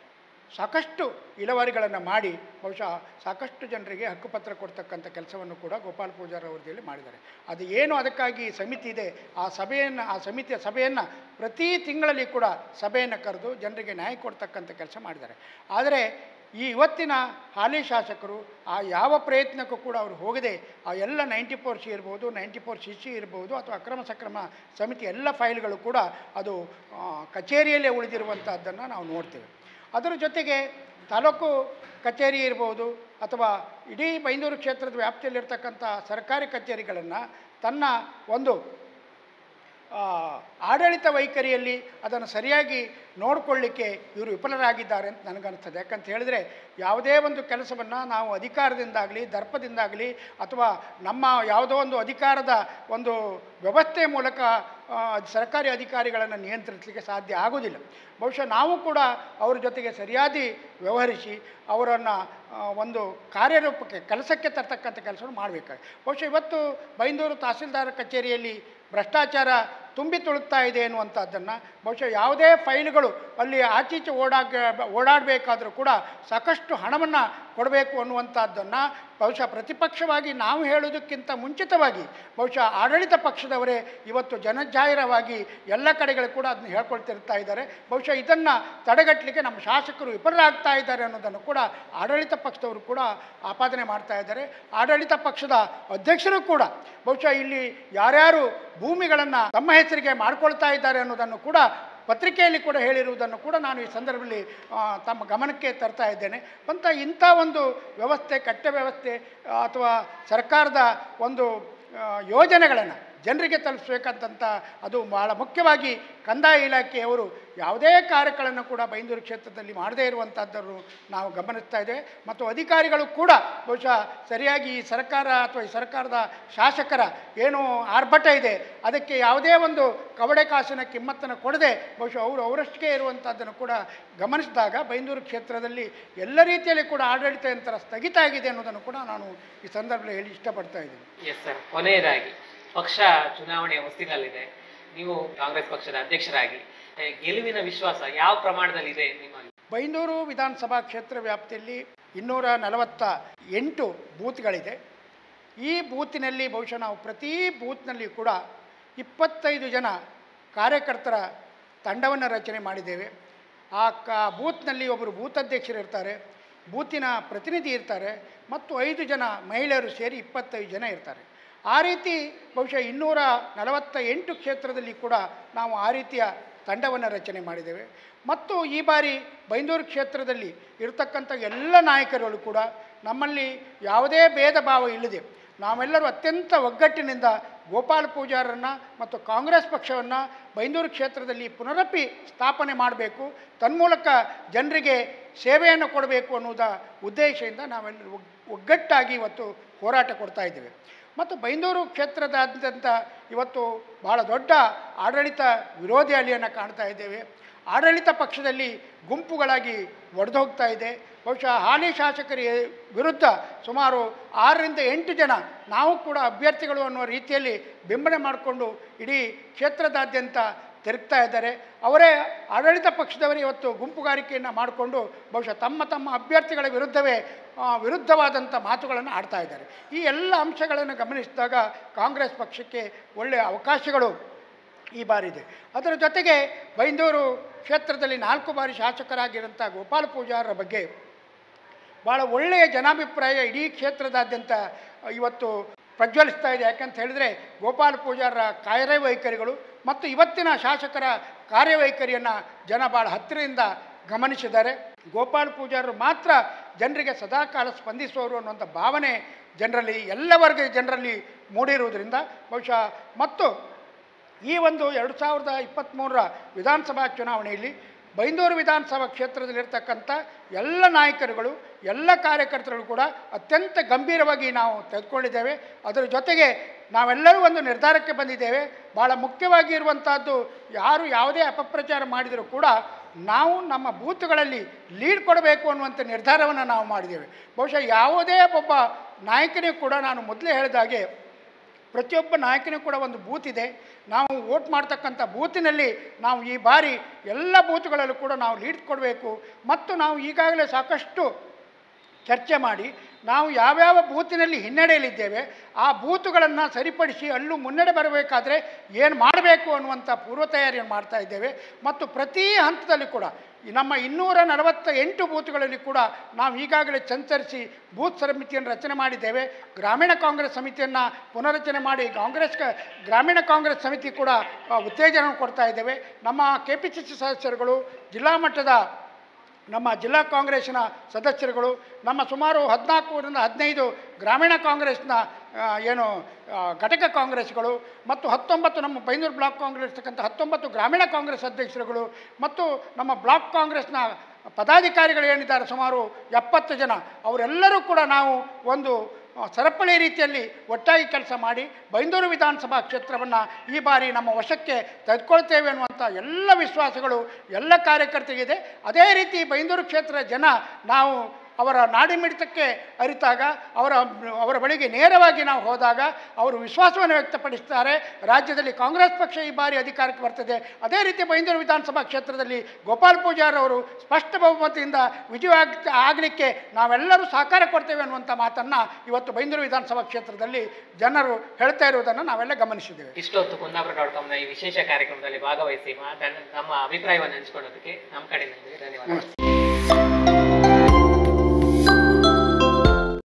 [SPEAKER 1] ಸಾಕಷ್ಟು ಇಳುವರಿಗಳನ್ನು ಮಾಡಿ ಬಹುಶಃ ಸಾಕಷ್ಟು ಜನರಿಗೆ ಹಕ್ಕುಪತ್ರ ಕೊಡ್ತಕ್ಕಂಥ ಕೆಲಸವನ್ನು ಕೂಡ ಗೋಪಾಲ್ ಪೂಜಾರ ಅವಧಿಯಲ್ಲಿ ಮಾಡಿದ್ದಾರೆ ಅದು ಏನು ಅದಕ್ಕಾಗಿ ಸಮಿತಿ ಇದೆ ಆ ಸಭೆಯನ್ನು ಆ ಸಮಿತಿಯ ಸಭೆಯನ್ನು ಪ್ರತಿ ತಿಂಗಳಲ್ಲಿ ಕೂಡ ಸಭೆಯನ್ನು ಕರೆದು ಜನರಿಗೆ ನ್ಯಾಯ ಕೊಡ್ತಕ್ಕಂಥ ಕೆಲಸ ಮಾಡಿದ್ದಾರೆ ಆದರೆ ಈ ಇವತ್ತಿನ ಹಾಲಿ ಶಾಸಕರು ಆ ಯಾವ ಪ್ರಯತ್ನಕ್ಕೂ ಕೂಡ ಅವರು ಹೋಗದೆ ಆ ಎಲ್ಲ ನೈಂಟಿ ಫೋರ್ ಸಿ ಇರ್ಬೋದು ನೈಂಟಿ ಫೋರ್ ಸಿ ಸಿ ಇರ್ಬೋದು ಅಥವಾ ಅಕ್ರಮ ಸಕ್ರಮ ಸಮಿತಿ ಎಲ್ಲ ಫೈಲ್ಗಳು ಕೂಡ ಅದು ಆ, ಕಚೇರಿಯಲ್ಲೇ ಉಳಿದಿರುವಂಥದ್ದನ್ನು ನಾವು ನೋಡ್ತೇವೆ ಅದರ ಜೊತೆಗೆ ತಾಲೂಕು ಕಚೇರಿ ಇರ್ಬೋದು ಅಥವಾ ಇಡೀ ಬೈಂದೂರು ಕ್ಷೇತ್ರದ ವ್ಯಾಪ್ತಿಯಲ್ಲಿರ್ತಕ್ಕಂಥ ಸರ್ಕಾರಿ ಕಚೇರಿಗಳನ್ನು ತನ್ನ ಒಂದು ಆ, ಆಡಳಿತ ವೈಖರಿಯಲ್ಲಿ ಅದನ್ನು ಸರಿಯಾಗಿ ನೋಡಿಕೊಳ್ಳಿಕ್ಕೆ ಇವರು ವಿಫಲರಾಗಿದ್ದಾರೆ ಅಂತ ನನಗನ್ನಿಸ್ತದೆ ಯಾಕಂತ ಹೇಳಿದರೆ ಯಾವುದೇ ಒಂದು ಕೆಲಸವನ್ನು ನಾವು ಅಧಿಕಾರದಿಂದಾಗಲಿ ದರ್ಪದಿಂದಾಗಲಿ ಅಥವಾ ನಮ್ಮ ಯಾವುದೋ ಒಂದು ಅಧಿಕಾರದ ಒಂದು ವ್ಯವಸ್ಥೆ ಮೂಲಕ ಆ, ಸರ್ಕಾರಿ ಅಧಿಕಾರಿಗಳನ್ನು ನಿಯಂತ್ರಿಸಲಿಕ್ಕೆ ಸಾಧ್ಯ ಆಗೋದಿಲ್ಲ ಬಹುಶಃ ನಾವು ಕೂಡ ಅವ್ರ ಜೊತೆಗೆ ಸರಿಯಾಗಿ ವ್ಯವಹರಿಸಿ ಅವರನ್ನು ಒಂದು ಕಾರ್ಯರೂಪಕ್ಕೆ ಕೆಲಸಕ್ಕೆ ತರ್ತಕ್ಕಂಥ ಕೆಲಸವನ್ನು ಮಾಡಬೇಕಾಗಿ ಬಹುಶಃ ಇವತ್ತು ಬೈಂದೂರು ತಹಸೀಲ್ದಾರ್ ಕಚೇರಿಯಲ್ಲಿ ಭ್ರಷ್ಟಾಚಾರ ತುಂಬಿ ತುಳುಕ್ತಾ ಇದೆ ಎನ್ನುವಂಥದ್ದನ್ನು ಬಹುಶಃ ಯಾವುದೇ ಫೈಲ್ಗಳು ಅಲ್ಲಿ ಆಚೀಚೆ ಓಡಾಗ ಓಡಾಡಬೇಕಾದ್ರೂ ಕೂಡ ಸಾಕಷ್ಟು ಹಣವನ್ನು ಕೊಡಬೇಕು ಅನ್ನುವಂಥದ್ದನ್ನು ಬಹುಶಃ ಪ್ರತಿಪಕ್ಷವಾಗಿ ನಾವು ಹೇಳೋದಕ್ಕಿಂತ ಮುಂಚಿತವಾಗಿ ಬಹುಶಃ ಆಡಳಿತ ಪಕ್ಷದವರೇ ಇವತ್ತು ಜನಜಾಹಿರವಾಗಿ ಎಲ್ಲ ಕಡೆಗಳು ಕೂಡ ಅದನ್ನ ಹೇಳ್ಕೊಳ್ತಿರ್ತಾ ಇದ್ದಾರೆ ಬಹುಶಃ ಇದನ್ನು ತಡೆಗಟ್ಟಲಿಕ್ಕೆ ನಮ್ಮ ಶಾಸಕರು ವಿಫಲರಾಗ್ತಾ ಇದ್ದಾರೆ ಅನ್ನೋದನ್ನು ಕೂಡ ಆಡಳಿತ ಪಕ್ಷದವರು ಕೂಡ ಆಪಾದನೆ ಮಾಡ್ತಾ ಇದ್ದಾರೆ ಆಡಳಿತ ಪಕ್ಷದ ಅಧ್ಯಕ್ಷರು ಕೂಡ ಬಹುಶಃ ಇಲ್ಲಿ ಯಾರ್ಯಾರು ಭೂಮಿಗಳನ್ನು ತಮ್ಮ ಹೆಸರಿಗೆ ಮಾಡ್ಕೊಳ್ತಾ ಇದ್ದಾರೆ ಅನ್ನೋದನ್ನು ಕೂಡ ಪತ್ರಿಕೆಯಲ್ಲಿ ಕೂಡ ಹೇಳಿರುವುದನ್ನು ಕೂಡ ನಾನು ಈ ಸಂದರ್ಭದಲ್ಲಿ ಆ, ತಮ್ಮ ಗಮನಕ್ಕೆ ತರ್ತಾ ಇದ್ದೇನೆ ಅಂತ ಇಂಥ ಒಂದು ವ್ಯವಸ್ಥೆ ಕಟ್ಟೆ ವ್ಯವಸ್ಥೆ ಆ, ಅಥವಾ ಸರ್ಕಾರದ ಒಂದು ಯೋಜನೆಗಳನ್ನು ಜನರಿಗೆ ತಲುಪಿಸ್ಬೇಕಂತ ಅದು ಭಾಳ ಮುಖ್ಯವಾಗಿ ಕಂದಾಯ ಇಲಾಖೆಯವರು ಯಾವುದೇ ಕಾರ್ಯಗಳನ್ನು ಕೂಡ ಬೈಂದೂರು ಕ್ಷೇತ್ರದಲ್ಲಿ ಮಾಡದೇ ಇರುವಂಥದ್ದನ್ನು ನಾವು ಗಮನಿಸ್ತಾ ಇದ್ದೇವೆ ಮತ್ತು ಅಧಿಕಾರಿಗಳು ಕೂಡ ಬಹುಶಃ ಸರಿಯಾಗಿ ಈ ಸರ್ಕಾರ ಅಥವಾ ಈ ಸರ್ಕಾರದ ಶಾಸಕರ ಏನು ಆರ್ಭಟ ಇದೆ ಅದಕ್ಕೆ ಯಾವುದೇ ಒಂದು ಕವಡೆ ಕಾಸಿನ ಕಿಮ್ಮತ್ತನ್ನು ಕೊಡದೆ ಬಹುಶಃ ಅವರು ಅವರಷ್ಟೇ ಇರುವಂಥದ್ದನ್ನು ಕೂಡ ಗಮನಿಸಿದಾಗ ಬೈಂದೂರು ಕ್ಷೇತ್ರದಲ್ಲಿ ಎಲ್ಲ ರೀತಿಯಲ್ಲಿ ಕೂಡ ಆಡಳಿತ ಯಂತ್ರ ಸ್ಥಗಿತ ಆಗಿದೆ ಅನ್ನೋದನ್ನು ಕೂಡ ನಾನು ಈ ಸಂದರ್ಭದಲ್ಲಿ ಹೇಳಿ ಇಷ್ಟಪಡ್ತಾ ಇದ್ದೀನಿ
[SPEAKER 3] ಎಸ್ ಸರ್ ಕೊನೆಯದಾಗಿ ಪಕ್ಷ ಚುನಾವಣೆಯ ಹೊಸ್ತಿನಲ್ಲಿದೆ ನೀವು ಕಾಂಗ್ರೆಸ್ ಪಕ್ಷದ ಅಧ್ಯಕ್ಷರಾಗಿ ಏ, ಗೆಲುವಿನ ವಿಶ್ವಾಸ ಯಾವ ಪ್ರಮಾಣದಲ್ಲಿದೆ ನಿಮ್ಮಲ್ಲಿ
[SPEAKER 1] ಬೈಂದೂರು ವಿಧಾನಸಭಾ ಕ್ಷೇತ್ರ ವ್ಯಾಪ್ತಿಯಲ್ಲಿ ಇನ್ನೂರ ನಲವತ್ತ ಎಂಟು ಬೂತ್ಗಳಿದೆ ಈ ಬೂತಿನಲ್ಲಿ ಬಹುಶಃ ನಾವು ಪ್ರತಿ ಬೂತ್ನಲ್ಲಿ ಕೂಡ ಇಪ್ಪತ್ತೈದು ಜನ ಕಾರ್ಯಕರ್ತರ ತಂಡವನ್ನು ರಚನೆ ಮಾಡಿದ್ದೇವೆ ಆ ಕ ಬೂತ್ನಲ್ಲಿ ಒಬ್ಬರು ಬೂತ್ ಅಧ್ಯಕ್ಷರು ಇರ್ತಾರೆ ಬೂತಿನ ಪ್ರತಿನಿಧಿ ಇರ್ತಾರೆ ಮತ್ತು ಐದು ಜನ ಮಹಿಳೆಯರು ಸೇರಿ ಇಪ್ಪತ್ತೈದು ಜನ ಇರ್ತಾರೆ ಆ ರೀತಿ ಬಹುಶಃ ಇನ್ನೂರ ನಲವತ್ತ ಎಂಟು ಕ್ಷೇತ್ರದಲ್ಲಿ ಕೂಡ ನಾವು ಆ ರೀತಿಯ ತಂಡವನ್ನು ರಚನೆ ಮಾಡಿದ್ದೇವೆ ಮತ್ತು ಈ ಬಾರಿ ಬೈಂದೂರು ಕ್ಷೇತ್ರದಲ್ಲಿ ಇರತಕ್ಕಂಥ ಎಲ್ಲ ನಾಯಕರುಗಳು ಕೂಡ ನಮ್ಮಲ್ಲಿ ಯಾವುದೇ ಭೇದ ಭಾವ ಇಲ್ಲದೆ ನಾವೆಲ್ಲರೂ ಅತ್ಯಂತ ಒಗ್ಗಟ್ಟಿನಿಂದ ಗೋಪಾಲ ಪೂಜಾರನ್ನು ಮತ್ತು ಕಾಂಗ್ರೆಸ್ ಪಕ್ಷವನ್ನು ಬೈಂದೂರು ಕ್ಷೇತ್ರದಲ್ಲಿ ಪುನರಪಿ ಸ್ಥಾಪನೆ ಮಾಡಬೇಕು ತನ್ಮೂಲಕ ಜನರಿಗೆ ಸೇವೆಯನ್ನು ಕೊಡಬೇಕು ಅನ್ನೋದ ಉದ್ದೇಶದಿಂದ ನಾವೆಲ್ಲರೂ ಒಗ್- ಒಗ್ಗಟ್ಟಾಗಿ ಇವತ್ತು ಹೋರಾಟ ಕೊಡ್ತಾ ಇದ್ದೇವೆ ಮತ್ತು ಬೈಂದೂರು ಕ್ಷೇತ್ರದಾದ್ಯಂತ ಇವತ್ತು ಬಹಳ ದೊಡ್ಡ ಆಡಳಿತ ವಿರೋಧಿ ಅಲೆಯನ್ನು ಕಾಣ್ತಾ ಇದ್ದೇವೆ ಆಡಳಿತ ಪಕ್ಷದಲ್ಲಿ ಗುಂಪುಗಳಾಗಿ ಒಡೆದು ಹೋಗ್ತಾ ಇದೆ ಬಹುಶಃ ಹಾಲಿ ಶಾಸಕರ ವಿರುದ್ಧ ಸುಮಾರು ಆರರಿಂದ ಎಂಟು ಜನ ನಾವು ಕೂಡ ಅಭ್ಯರ್ಥಿಗಳು ಅನ್ನುವ ರೀತಿಯಲ್ಲಿ ಬಿಂಬನೆ ಮಾಡಿಕೊಂಡು ಇಡೀ ಕ್ಷೇತ್ರದಾದ್ಯಂತ ತಿರುಗ್ತಾ ಇದ್ದಾರೆ ಅವರೇ ಆಡಳಿತ ಪಕ್ಷದವರೇ ಇವತ್ತು ಗುಂಪುಗಾರಿಕೆಯನ್ನು ಮಾಡಿಕೊಂಡು ಬಹುಶಃ ತಮ್ಮ ತಮ್ಮ ಅಭ್ಯರ್ಥಿಗಳ ವಿರುದ್ಧವೇ ಆ, ವಿರುದ್ಧವಾದಂಥ ಮಾತುಗಳನ್ನು ಆಡ್ತಾ ಇದ್ದಾರೆ ಈ ಎಲ್ಲ ಅಂಶಗಳನ್ನು ಗಮನಿಸಿದಾಗ ಕಾಂಗ್ರೆಸ್ ಪಕ್ಷಕ್ಕೆ ಒಳ್ಳೆಯ ಅವಕಾಶಗಳು ಈ ಬಾರಿ ಇದೆ ಅದರ ಜೊತೆಗೆ ಬೈಂದೂರು ಕ್ಷೇತ್ರದಲ್ಲಿ ನಾಲ್ಕು ಬಾರಿ ಶಾಸಕರಾಗಿರೋಂಥ ಗೋಪಾಲ ಪೂಜಾರರ ಬಗ್ಗೆ ಭಾಳ ಒಳ್ಳೆಯ ಜನಾಭಿಪ್ರಾಯ ಇಡೀ ಕ್ಷೇತ್ರದಾದ್ಯಂತ ಇವತ್ತು ಪ್ರಜ್ವಲಿಸ್ತಾ ಇದೆ ಯಾಕಂತ ಹೇಳಿದರೆ ಗೋಪಾಲ ಪೂಜಾರರ ಕಾರ್ಯವೈಖರಿಗಳು ಮತ್ತು ಇವತ್ತಿನ ಶಾಸಕರ ಕಾರ್ಯವೈಖರಿಯನ್ನು ಜನ ಭಾಳ ಹತ್ತಿರದಿಂದ ಗಮನಿಸಿದ್ದಾರೆ ಗೋಪಾಲ ಪೂಜಾರರು ಮಾತ್ರ ಜನರಿಗೆ ಸದಾಕಾಲ ಸ್ಪಂದಿಸುವವರು ಅನ್ನುವಂಥ ಭಾವನೆ ಜನರಲ್ಲಿ ಎಲ್ಲ ವರ್ಗದ ಜನರಲ್ಲಿ ಮೂಡಿರುವುದರಿಂದ ಬಹುಶಃ ಮತ್ತು ಈ ಒಂದು ಎರಡು ಸಾವಿರದ ಇಪ್ಪತ್ತ್ಮೂರರ ವಿಧಾನಸಭಾ ಚುನಾವಣೆಯಲ್ಲಿ ಬೈಂದೂರು ವಿಧಾನಸಭಾ ಕ್ಷೇತ್ರದಲ್ಲಿರ್ತಕ್ಕಂಥ ಎಲ್ಲ ನಾಯಕರುಗಳು ಎಲ್ಲ ಕಾರ್ಯಕರ್ತರು ಕೂಡ ಅತ್ಯಂತ ಗಂಭೀರವಾಗಿ ನಾವು ತೆಗೆದುಕೊಂಡಿದ್ದೇವೆ ಅದರ ಜೊತೆಗೆ ನಾವೆಲ್ಲರೂ ಒಂದು ನಿರ್ಧಾರಕ್ಕೆ ಬಂದಿದ್ದೇವೆ ಭಾಳ ಮುಖ್ಯವಾಗಿ ಇರುವಂಥದ್ದು ಯಾರು ಯಾವುದೇ ಅಪಪ್ರಚಾರ ಮಾಡಿದರೂ ಕೂಡ ನಾವು ನಮ್ಮ ಬೂತ್ಗಳಲ್ಲಿ ಲೀಡ್ ಕೊಡಬೇಕು ಅನ್ನುವಂಥ ನಿರ್ಧಾರವನ್ನು ನಾವು ಮಾಡಿದ್ದೇವೆ ಬಹುಶಃ ಯಾವುದೇ ಒಬ್ಬ ನಾಯಕನಿಗೂ ಕೂಡ ನಾನು ಮೊದಲೇ ಹೇಳಿದ ಹಾಗೆ ಪ್ರತಿಯೊಬ್ಬ ನಾಯಕನಿಗೂ ಕೂಡ ಒಂದು ಬೂತ್ ಇದೆ ನಾವು ವೋಟ್ ಮಾಡ್ತಕ್ಕಂಥ ಬೂತಿನಲ್ಲಿ ನಾವು ಈ ಬಾರಿ ಎಲ್ಲ ಬೂತ್ಗಳಲ್ಲೂ ಕೂಡ ನಾವು ಲೀಡ್ ಕೊಡಬೇಕು ಮತ್ತು ನಾವು ಈಗಾಗಲೇ ಸಾಕಷ್ಟು ಚರ್ಚೆ ಮಾಡಿ ನಾವು ಯಾವ್ಯಾವ ಬೂತಿನಲ್ಲಿ ಹಿನ್ನಡೆಯಲ್ಲಿದ್ದೇವೆ ಆ ಬೂತುಗಳನ್ನು ಸರಿಪಡಿಸಿ ಅಲ್ಲೂ ಮುನ್ನಡೆ ಬರಬೇಕಾದ್ರೆ ಏನು ಮಾಡಬೇಕು ಅನ್ನುವಂಥ ಪೂರ್ವ ತಯಾರಿಯನ್ನು ಮಾಡ್ತಾ ಇದ್ದೇವೆ ಮತ್ತು ಪ್ರತಿ ಹಂತದಲ್ಲಿ ಕೂಡ ಈ ನಮ್ಮ ಇನ್ನೂರ ನಲವತ್ತ ಎಂಟು ಬೂತ್ಗಳಲ್ಲಿ ಕೂಡ ನಾವು ಈಗಾಗಲೇ ಸಂಚರಿಸಿ ಬೂತ್ ಸಮಿತಿಯನ್ನು ರಚನೆ ಮಾಡಿದ್ದೇವೆ ಗ್ರಾಮೀಣ ಕಾಂಗ್ರೆಸ್ ಸಮಿತಿಯನ್ನು ಪುನರಚನೆ ಮಾಡಿ ಕಾಂಗ್ರೆಸ್ ಕ- ಗ್ರಾಮೀಣ ಕಾಂಗ್ರೆಸ್ ಸಮಿತಿ ಕೂಡ ಆ, ಉತ್ತೇಜನ ಕೊಡ್ತಾ ಇದ್ದೇವೆ ನಮ್ಮ ಕೆ ಪಿ ಸಿ ಸಿ ಸದಸ್ಯರುಗಳು ಜಿಲ್ಲಾ ಮಟ್ಟದ ನಮ್ಮ ಜಿಲ್ಲಾ ಕಾಂಗ್ರೆಸ್ಸಿನ ಸದಸ್ಯರುಗಳು ನಮ್ಮ ಸುಮಾರು ಹದಿನಾಲ್ಕರಿಂದ ಹದಿನೈದು ಗ್ರಾಮೀಣ ಕಾಂಗ್ರೆಸ್ನ ಆ, ಏನು ಆ, ಘಟಕ ಕಾಂಗ್ರೆಸ್ಗಳು ಮತ್ತು ಹತ್ತೊಂಬತ್ತು ನಮ್ಮ ಬೈಂದೂರು ಬ್ಲಾಕ್ ಕಾಂಗ್ರೆಸ್ ಇರ್ತಕ್ಕಂಥ ಹತ್ತೊಂಬತ್ತು ಗ್ರಾಮೀಣ ಕಾಂಗ್ರೆಸ್ ಅಧ್ಯಕ್ಷರುಗಳು ಮತ್ತು ನಮ್ಮ ಬ್ಲಾಕ್ ಕಾಂಗ್ರೆಸ್ನ ಪದಾಧಿಕಾರಿಗಳು ಏನಿದ್ದಾರೆ ಸುಮಾರು ಎಪ್ಪತ್ತು ಜನ ಅವರೆಲ್ಲರೂ ಕೂಡ ನಾವು ಒಂದು ಆ, ಸರಪಳಿ ರೀತಿಯಲ್ಲಿ ಒಟ್ಟಾಗಿ ಕೆಲಸ ಮಾಡಿ ಬೈಂದೂರು ವಿಧಾನಸಭಾ ಕ್ಷೇತ್ರವನ್ನು ಈ ಬಾರಿ ನಮ್ಮ ವಶಕ್ಕೆ ತೆಗೆದುಕೊಳ್ತೇವೆ ಅನ್ನುವಂಥ ಎಲ್ಲ ವಿಶ್ವಾಸಗಳು ಎಲ್ಲ ಕಾರ್ಯಕರ್ತರಿಗಿದೆ ಅದೇ ರೀತಿ ಬೈಂದೂರು ಕ್ಷೇತ್ರದ ಜನ ನಾವು ಅವರ ನಾಡಿಮಿಡಿತಕ್ಕೆ ಅರಿತಾಗ ಅವರ ಅವರ ಬಳಿಗೆ ನೇರವಾಗಿ ನಾವು ಹೋದಾಗ ಅವರು ವಿಶ್ವಾಸವನ್ನು ವ್ಯಕ್ತಪಡಿಸ್ತಾರೆ ರಾಜ್ಯದಲ್ಲಿ ಕಾಂಗ್ರೆಸ್ ಪಕ್ಷ ಈ ಬಾರಿ ಅಧಿಕಾರಕ್ಕೆ ಬರ್ತದೆ ಅದೇ ರೀತಿ ಬೈಂದೂರು ವಿಧಾನಸಭಾ ಕ್ಷೇತ್ರದಲ್ಲಿ ಗೋಪಾಲ್ ಪೂಜಾರ್ ಅವರು ಸ್ಪಷ್ಟ ಬಹುಮತದಿಂದ ವಿಜಯ ಆಗ್ ಆಗಲಿಕ್ಕೆ ನಾವೆಲ್ಲರೂ ಸಹಕಾರ ಕೊಡ್ತೇವೆ ಅನ್ನುವಂಥ ಮಾತನ್ನು ಇವತ್ತು ಬೈಂದೂರು ವಿಧಾನಸಭಾ ಕ್ಷೇತ್ರದಲ್ಲಿ ಜನರು ಹೇಳ್ತಾ ಇರುವುದನ್ನು ನಾವೆಲ್ಲ ಗಮನಿಸಿದ್ದೇವೆ
[SPEAKER 3] ಇಷ್ಟೊತ್ತು ಕುಂದಾಪುರ ಡಾಟ್ ಕಾಮ್ನ ಈ ವಿಶೇಷ ಕಾರ್ಯಕ್ರಮದಲ್ಲಿ ಭಾಗವಹಿಸಿ ಮಾತನ್ನ ನಮ್ಮ ಅಭಿಪ್ರಾಯವನ್ನು ಹಂಚಿಕೊಳ್ಳೋದಕ್ಕೆ ನಮ್ಮ ಕಡೆಯಿಂದ ಧನ್ಯವಾದ